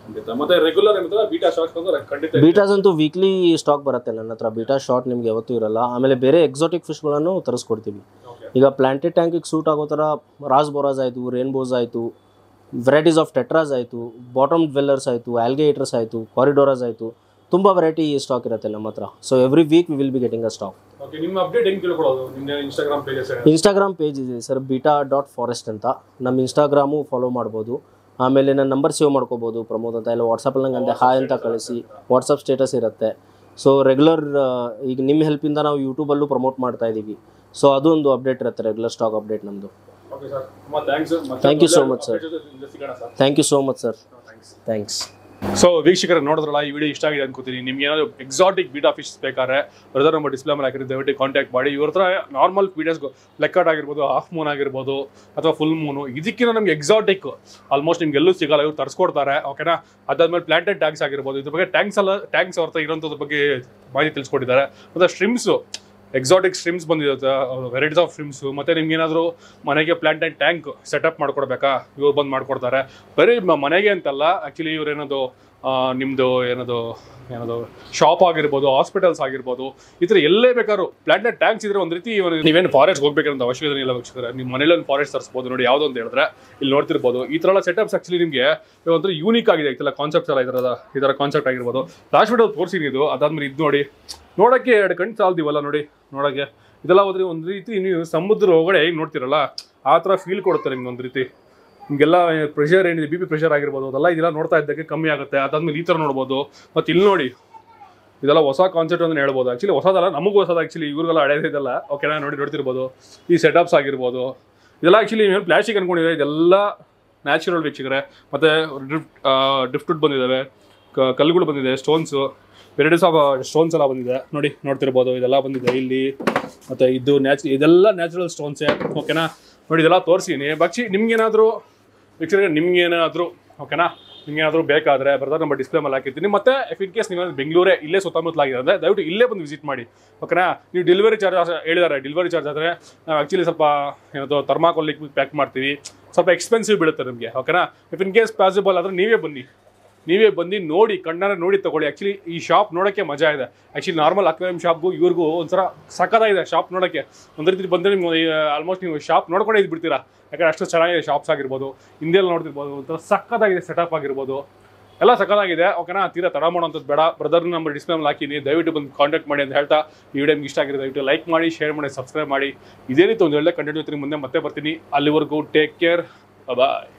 ಖಂಡಿತ ಮತ್ತೆ ರೆಗ್ಯುಲರ್ ಏನಿದ್ರೆ ಬೀಟಾ ಶಾರ್ಟ್ಸ್ ಅಂದ್ರೆ ಖಂಡಿತ ಇದೆ. ಬೀಟಾಸ್ ಅಂತೂ ವೀಕ್ಲಿ ಸ್ಟಾಕ್ ಬರುತ್ತೆ ನನ್ನ ಹತ್ರ ಬೀಟಾ ಶಾರ್ಟ್ ನಿಮ್ಗೆ ಯಾವತ್ತೂ ಇರಲ್ಲ ಆಮೇಲೆ ಬೇರೆ ಎಕ್ಸಾಟಿಕ್ ಫಿಶ್ಗಳನ್ನು ತರಿಸ್ಕೊಡ್ತೀವಿ Okay. ಈಗ ಪ್ಲಾಂಟೆಡ್ ಟ್ಯಾಂಕಿಗೆ ಸೂಟ್ ಆಗೋ ಥರ ರಾಸ್ ಬೋರಾಸ್ ಆಯಿತು ರೇನ್ಬೋಸ್ ಆಯಿತು ವೆರೈಟೀಸ್ ಆಫ್ ಟೆಟ್ರಾಸ್ ಆಯಿತು ಬಾಟಮ್ ಡ್ವೆಲ್ಲರ್ಸ್ ಆಯಿತು ಆಲ್ಗೇಟರ್ಸ್ ಆಯಿತು ಕಾರಿಡೋರಸ್ ಆಯಿತು ತುಂಬ ವೆರೈಟಿ ಸ್ಟಾಕ್ ಇರುತ್ತೆ ನಮ್ಮ ಹತ್ರ so every week we will be getting a stock Okay, ನಿಮ್ಮ ಅಪ್ಡೇಟ್ ಹೆಂಗ್ ತಿಳ್ಕೊಳ್ಳೋದು ನಿಮ್ಮ ಇನ್ಸ್ಟಾಗ್ರಾಮ್ ಪೇಜಸ್ ಇನ್ಸ್ಟಾಗ್ರಾಮ್ ಪೇಜ್ ಇದೆ ಸರ್ ಬೀಟಾ ಡಾಟ್ ಫಾರೆಸ್ಟ್ ಅಂತ ನಮ್ಮ ಇನ್ಸ್ಟಾಗ್ರಾಮು ಫಾಲೋ ಮಾಡ್ಬೋದು ಆಮೇಲೆ ನನ್ನ ನಂಬರ್ ಸೇವ್ ಮಾಡ್ಕೋಬೋದು ಪ್ರಮೋದ್ ಅಂತ ಇಲ್ಲ ವಾಟ್ಸಪ್ಪಲ್ಲಿ ನಂಗೆ ಅಂದೆ ಹಾಯ್ ಅಂತ ಕಳಿಸಿ ವಾಟ್ಸಪ್ ಸ್ಟೇಟಸ್ ಇರುತ್ತೆ ಸೊ ರೆಗ್ಯುಲರ್ ಈಗ ನಿಮ್ಮ ಹೆಲ್ಪಿಂದ ನಾವು ಯೂಟ್ಯೂಬಲ್ಲೂ ಪ್ರಮೋಟ್ ಮಾಡ್ತಾ ಇದ್ದೀವಿ ಸೊ ಅದು ಒಂದು ಅಪ್ಡೇಟ್ ಇರುತ್ತೆ ರೆಗ್ಯುಲರ್ ಸ್ಟಾಕ್ ಅಪ್ಡೇಟ್ ನಮ್ಮದು ಓಕೆ ಸರ್ ತುಂಬ thanks Thank you so much, sir. ಸಿಗೋಣ sir thank you so much sir thanks thanks so ವೀಕ್ಷಕರು ನೋಡಿದ್ರಲ್ಲ ಈ ವಿಡಿಯೋ ಇಷ್ಟ ಆಗಿದೆ ಅನ್ಕೋತೀನಿ ನಿಮ್ಗೆ ಏನಾದ್ರು ಎಕ್ಸಾಟಿಕ್ ಬೀಟಾ ಫಿಶ್ ಬೇಕಾದ್ರೆ ಬ್ರದರ್ ನಂಬರ್ ಡಿಸ್ಪ್ಲೇ ಮೇಲೆ ಹಾಕಿದ್ರೆ ದಯವಿಟ್ಟು ಕಾಂಟ್ಯಾಕ್ಟ್ ಮಾಡಿ ಇವ್ರ ಹತ್ರ ನಾರ್ಮಲ್ ವೀಡಿಯೋಸ್ ಲೆಕ್ಕಾಟ್ ಆಗಿರ್ಬೋದು ಹಾಫ್ ಮೂನ್ ಆಗಿರ್ಬೋದು ಅಥವಾ ಫುಲ್ ಮೂನು ಇದಕ್ಕಿಂತ ನಮ್ಗೆ ಎಕ್ಸಾಟಿಕ್ ಆಲ್ಮೋಸ್ಟ್ ನಿಮ್ಗೆ ಎಲ್ಲೂ ಸಿಗಲ್ಲ ಇವ್ರು ತರಿಸ್ಕೊಡ್ತಾರೆ ಓಕೆನಾ ಅದಾದ್ಮೇಲೆ ಪ್ಲಾಂಟೆಡ್ ಟ್ಯಾಂಕ್ಸ್ ಆಗಿರ್ಬೋದು ಇದ್ರ ಬಗ್ಗೆ ಟ್ಯಾಂಕ್ಸ್ ಎಲ್ಲ ಟ್ಯಾಂಕ್ಸ್ ಅವ್ರ ಹತ್ರ ಇರೋಂಥದ್ರ ಬಗ್ಗೆ ಮಾಹಿತಿ ತಿಳಿಸ್ಕೊಟ್ಟಿದ್ದಾರೆ ಮತ್ತು ಸ್ಟ್ರಿಮ್ಸು ಎಕ್ಸಾಟಿಕ್ ಸ್ಟ್ರಿಮ್ಸ್ ಬಂದಿದೆ ವೆರೈಟೀಸ್ ಆಫ್ ಸ್ಟ್ರಿಮ್ಸು ಮತ್ತು ನಿಮ್ಗೆ ಏನಾದರೂ ಮನೆಗೆ ಪ್ಲಾಂಟ್ ಆ್ಯಂಡ್ ಟ್ಯಾಂಕ್ ಸೆಟಪ್ ಮಾಡ್ಕೊಡ್ಬೇಕಾ ಇವ್ರು ಬಂದು ಮಾಡ್ಕೊಡ್ತಾರೆ ಬರೀ ಮ- ಮನೆಗೆ ಅಂತಲ್ಲ ಆ್ಯಕ್ಚುಲಿ ಇವ್ರು ಏನದು ಆ, ನಿಮ್ದು ಏನದು ಏನದು ಶಾಪ್ ಆಗಿರ್ಬೋದು ಹಾಸ್ಪಿಟಲ್ಸ್ ಆಗಿರ್ಬೋದು ಈ ಥರ ಎಲ್ಲೇ ಬೇಕಾದ್ರು ಪ್ಲಾಂಟೆಡ್ ಟ್ಯಾಂಕ್ಸ್ ಇದ್ರೆ ಒಂದು ರೀತಿ ಇವರು ನೀವೇನು ಫಾರೆಸ್ಟ್ ಹೋಗ್ಬೇಕಂತ ಅವಶ್ಯಕತೆ ಇಲ್ಲ ವೀಕ್ಷಕರೇ ನಿಮ್ಮ ಮನೇಲಿ ಒಂದು ಫಾರೆಸ್ಟ್ ತರಿಸ್ಬೋದು ನೋಡಿ ಯಾವುದೋ ಅಂತ ಹೇಳಿದ್ರೆ ಇಲ್ಲಿ ನೋಡ್ತಿರ್ಬೋದು ಈ ಥರ ಎಲ್ಲ ಸೆಟಪ್ಸ್ ಆ್ಯಕ್ಚುಲಿ ನಿಮಗೆ ಒಂಥರ ಯೂನಿಕ್ ಆಗಿದೆ ಈ ಥರ ಕಾನ್ಸೆಪ್ಟ್ಸ್ ಎಲ್ಲ ಇದರದ ಈ ಥರ ಕಾನ್ಸೆಪ್ಟ್ ಆಗಿರ್ಬೋದು ಲಾಸ್ಟ್ ವಿಡಿಯೋ ತೋರಿಸಿನಿ ಇದು ಅದಾದ್ಮೇಲೆ ಇದು ನೋಡಿ ನೋಡೋಕ್ಕೆ ಎರಡು ಕಣ್ಣು ಸಾಲ್ದಿವಲ್ಲ ನೋಡಿ ನೋಡೋಕ್ಕೆ ಇದೆಲ್ಲ ಹೋದ್ರೆ ಒಂದು ರೀತಿ ನೀವು ಸಮುದ್ರ ಒಳಗಡೆ ಹೇಗೆ ನೋಡ್ತಿರಲ್ಲ ಆ ಥರ ಫೀಲ್ ಕೊಡುತ್ತೆ ನಿಮ್ಗೆ ಒಂದು ರೀತಿ ನಿಮಗೆಲ್ಲ ಪ್ರೆಷರ್ ಏನಿದೆ ಬಿ ಪಿ ಪ್ರೆಷರ್ ಆಗಿರ್ಬೋದು ಅದೆಲ್ಲ ಇದೆಲ್ಲ ನೋಡ್ತಾ ಇದ್ದಕ್ಕೆ ಕಮ್ಮಿ ಆಗುತ್ತೆ ಅದಾದ್ಮೇಲೆ ಈ ಥರ ನೋಡ್ಬೋದು ಮತ್ತು ಇಲ್ಲಿ ನೋಡಿ ಇದೆಲ್ಲ ಹೊಸ ಕಾನ್ಸೆಪ್ಟ್ ಅಂತ ಹೇಳ್ಬೋದು ಆ್ಯಕ್ಚುಲಿ ಹೊಸದಲ್ಲ ನಮಗೂ ಹೊಸದು ಆ್ಯಕ್ಚುಲಿ ಇವ್ರಿಗೆಲ್ಲ ಹಳೇದು ಇದೆಲ್ಲ ಓಕೆನಾ ನೋಡಿ ನೋಡ್ತಿರ್ಬೋದು ಈ ಸೆಟಪ್ಸ್ ಆಗಿರ್ಬೋದು ಇದೆಲ್ಲ ಆ್ಯಕ್ಚುಲಿ ನೀವು ಪ್ಲಾಸ್ಟಿಕ್ ಅನ್ಕೊಂಡಿದ್ರೆ ಇದೆಲ್ಲ ನ್ಯಾಚುರಲ್ ವೀಕ್ಷಕರೇ ಮತ್ತು ಡ್ರಿಫ್ಟ್ ಡ್ರಿಫ್ಟ್ ಬಂದಿದ್ದಾವೆ ಕ- ಕಲ್ಲುಗಳು ಬಂದಿದೆ ಸ್ಟೋನ್ಸು ವೆರೈಟೀಸ್ ಆಫ್ ಸ್ಟೋನ್ಸ್ ಎಲ್ಲ ಬಂದಿದೆ ನೋಡಿ ನೋಡ್ತಿರ್ಬೋದು ಇದೆಲ್ಲ ಬಂದಿದೆ ಇಲ್ಲಿ ಮತ್ತು ಇದು ನ್ಯಾಚು ಇದೆಲ್ಲ ನ್ಯಾಚುರಲ್ ಸ್ಟೋನ್ಸೇ ಓಕೆನಾ ನೋಡಿ ಇದೆಲ್ಲ ತೋರಿಸಿನಿ ಬಕ್ಷಿ ನಿಮ್ಗೇನಾದರೂ ವೀಕ್ಷಕರಿಗೆ ನಿಮ್ಗೇನಾದರೂ ಓಕೆನಾ ನಿಮ್ಗೇನಾದರೂ ಬೇಕಾದರೆ ಬರ್ತಾರೆ ನಮ್ಮ ಡಿಸ್ಪ್ಲೇ ಮೇಲೆ ಹಾಕಿರ್ತೀನಿ ಮತ್ತೆ ಇಫ್ ಇನ್ ಕೇಸ್ ನೀವು ಬೆಂಗಳೂರೇ ಇಲ್ಲೇ ಸುತ್ತಮುತ್ತಲಾಗಿದೆ ಅಂದರೆ ದಯವಿಟ್ಟು ಇಲ್ಲೇ ಬಂದು ವಿಸಿಟ್ ಮಾಡಿ ಓಕೆನಾ ನೀವು ಡೆಲಿವರಿ ಚಾರ್ಜ್ ಹೇಳಿದ್ದಾರೆ ಡೆಲಿವರಿ ಚಾರ್ಜ್ ಆದರೆ ನಾವು ಆ್ಯಕ್ಚುಲಿ ಸ್ವಲ್ಪ ಏನದು ಥರ್ಮಾಕೋಲ್ ಲಿಕ್ವಿಡ್ ಪ್ಯಾಕ್ ಮಾಡ್ತೀವಿ ಸ್ವಲ್ಪ ಎಕ್ಸ್ಪೆನ್ಸಿವ್ ಬೀಳುತ್ತೆ ನಿಮಗೆ ಓಕೆನಾ ಇಫ್ ಇನ್ ಕೇಸ್ ಪಾಸಿಬಲ್ ಆದರೆ ನೀವೇ ಬನ್ನಿ ನೀವೇ ಬಂದು ನೋಡಿ ಕಣ್ಣಾರೆ ನೋಡಿ ತಗೊಳ್ಳಿ ಆ್ಯಕ್ಚುಲಿ ಈ ಶಾಪ್ ನೋಡೋಕ್ಕೆ ಮಜಾ ಇದೆ ಆ್ಯಕ್ಚುಲಿ ನಾರ್ಮಲ್ ಅಕ್ವೇರಿಯಂ ಶಾಪ್ಗೂ ಇವ್ರಿಗೂ ಒಂಥರ ಸಕ್ಕತ್ತಾಗಿದೆ ಶಾಪ್ ನೋಡೋಕ್ಕೆ ಒಂದು ರೀತಿ ಬಂದರೆ ನಿಮ್ಗೆ ಆಲ್ಮೋಸ್ಟ್ ನೀವು ಶಾಪ್ ನೋಡ್ಕೊಂಡೇ ಇದ್ಬಿಡ್ತೀರಾ ಯಾಕಂದ್ರೆ ಅಷ್ಟು ಚೆನ್ನಾಗಿದೆ ಶಾಪ್ಸ್ ಆಗಿರ್ಬೋದು ಹಿಂದೆಲ್ಲ ನೋಡ್ತಿರ್ಬೋದು ಒಂಥರ ಸಕ್ಕತ್ತಾಗಿದೆ ಸೆಟಪ್ ಆಗಿರ್ಬೋದು ಎಲ್ಲ ಸಕ್ಕತ್ತಾಗಿದೆ ಓಕೆನಾ ತೀರಾ ತಡ ಮಾಡೋಂಥದ್ದು ಬೇಡ ಬ್ರದರ್ ನಂಬರ್ ಡಿಸ್ಪ್ಲೇ ಮೇಲೆ ಹಾಕಿನಿ ದಯವಿಟ್ಟು ಬಂದು ಕಾಂಟ್ಯಾಕ್ಟ್ ಮಾಡಿ ಅಂತ ಹೇಳ್ತಾ ಈ ವಿಡಿಯೋ ನಿಮ್ಗೆ ಇಷ್ಟ ಆಗಿದೆ ದಯವಿಟ್ಟು ಲೈಕ್ ಮಾಡಿ ಶೇರ್ ಮಾಡಿ ಸಬ್ಸ್ಕ್ರೈಬ್ ಮಾಡಿ ಇದೇ ರೀತಿ ಒಂದು ಒಳ್ಳೆ ಕಂಟೆಂಟ್ ಜೊತೆ ಮುಂದೆ ಮತ್ತೆ ಬರ್ತೀನಿ ಅಲ್ಲಿವರೆಗೂ ಟೇಕ್ ಕೇರ್ ಬಾಯ್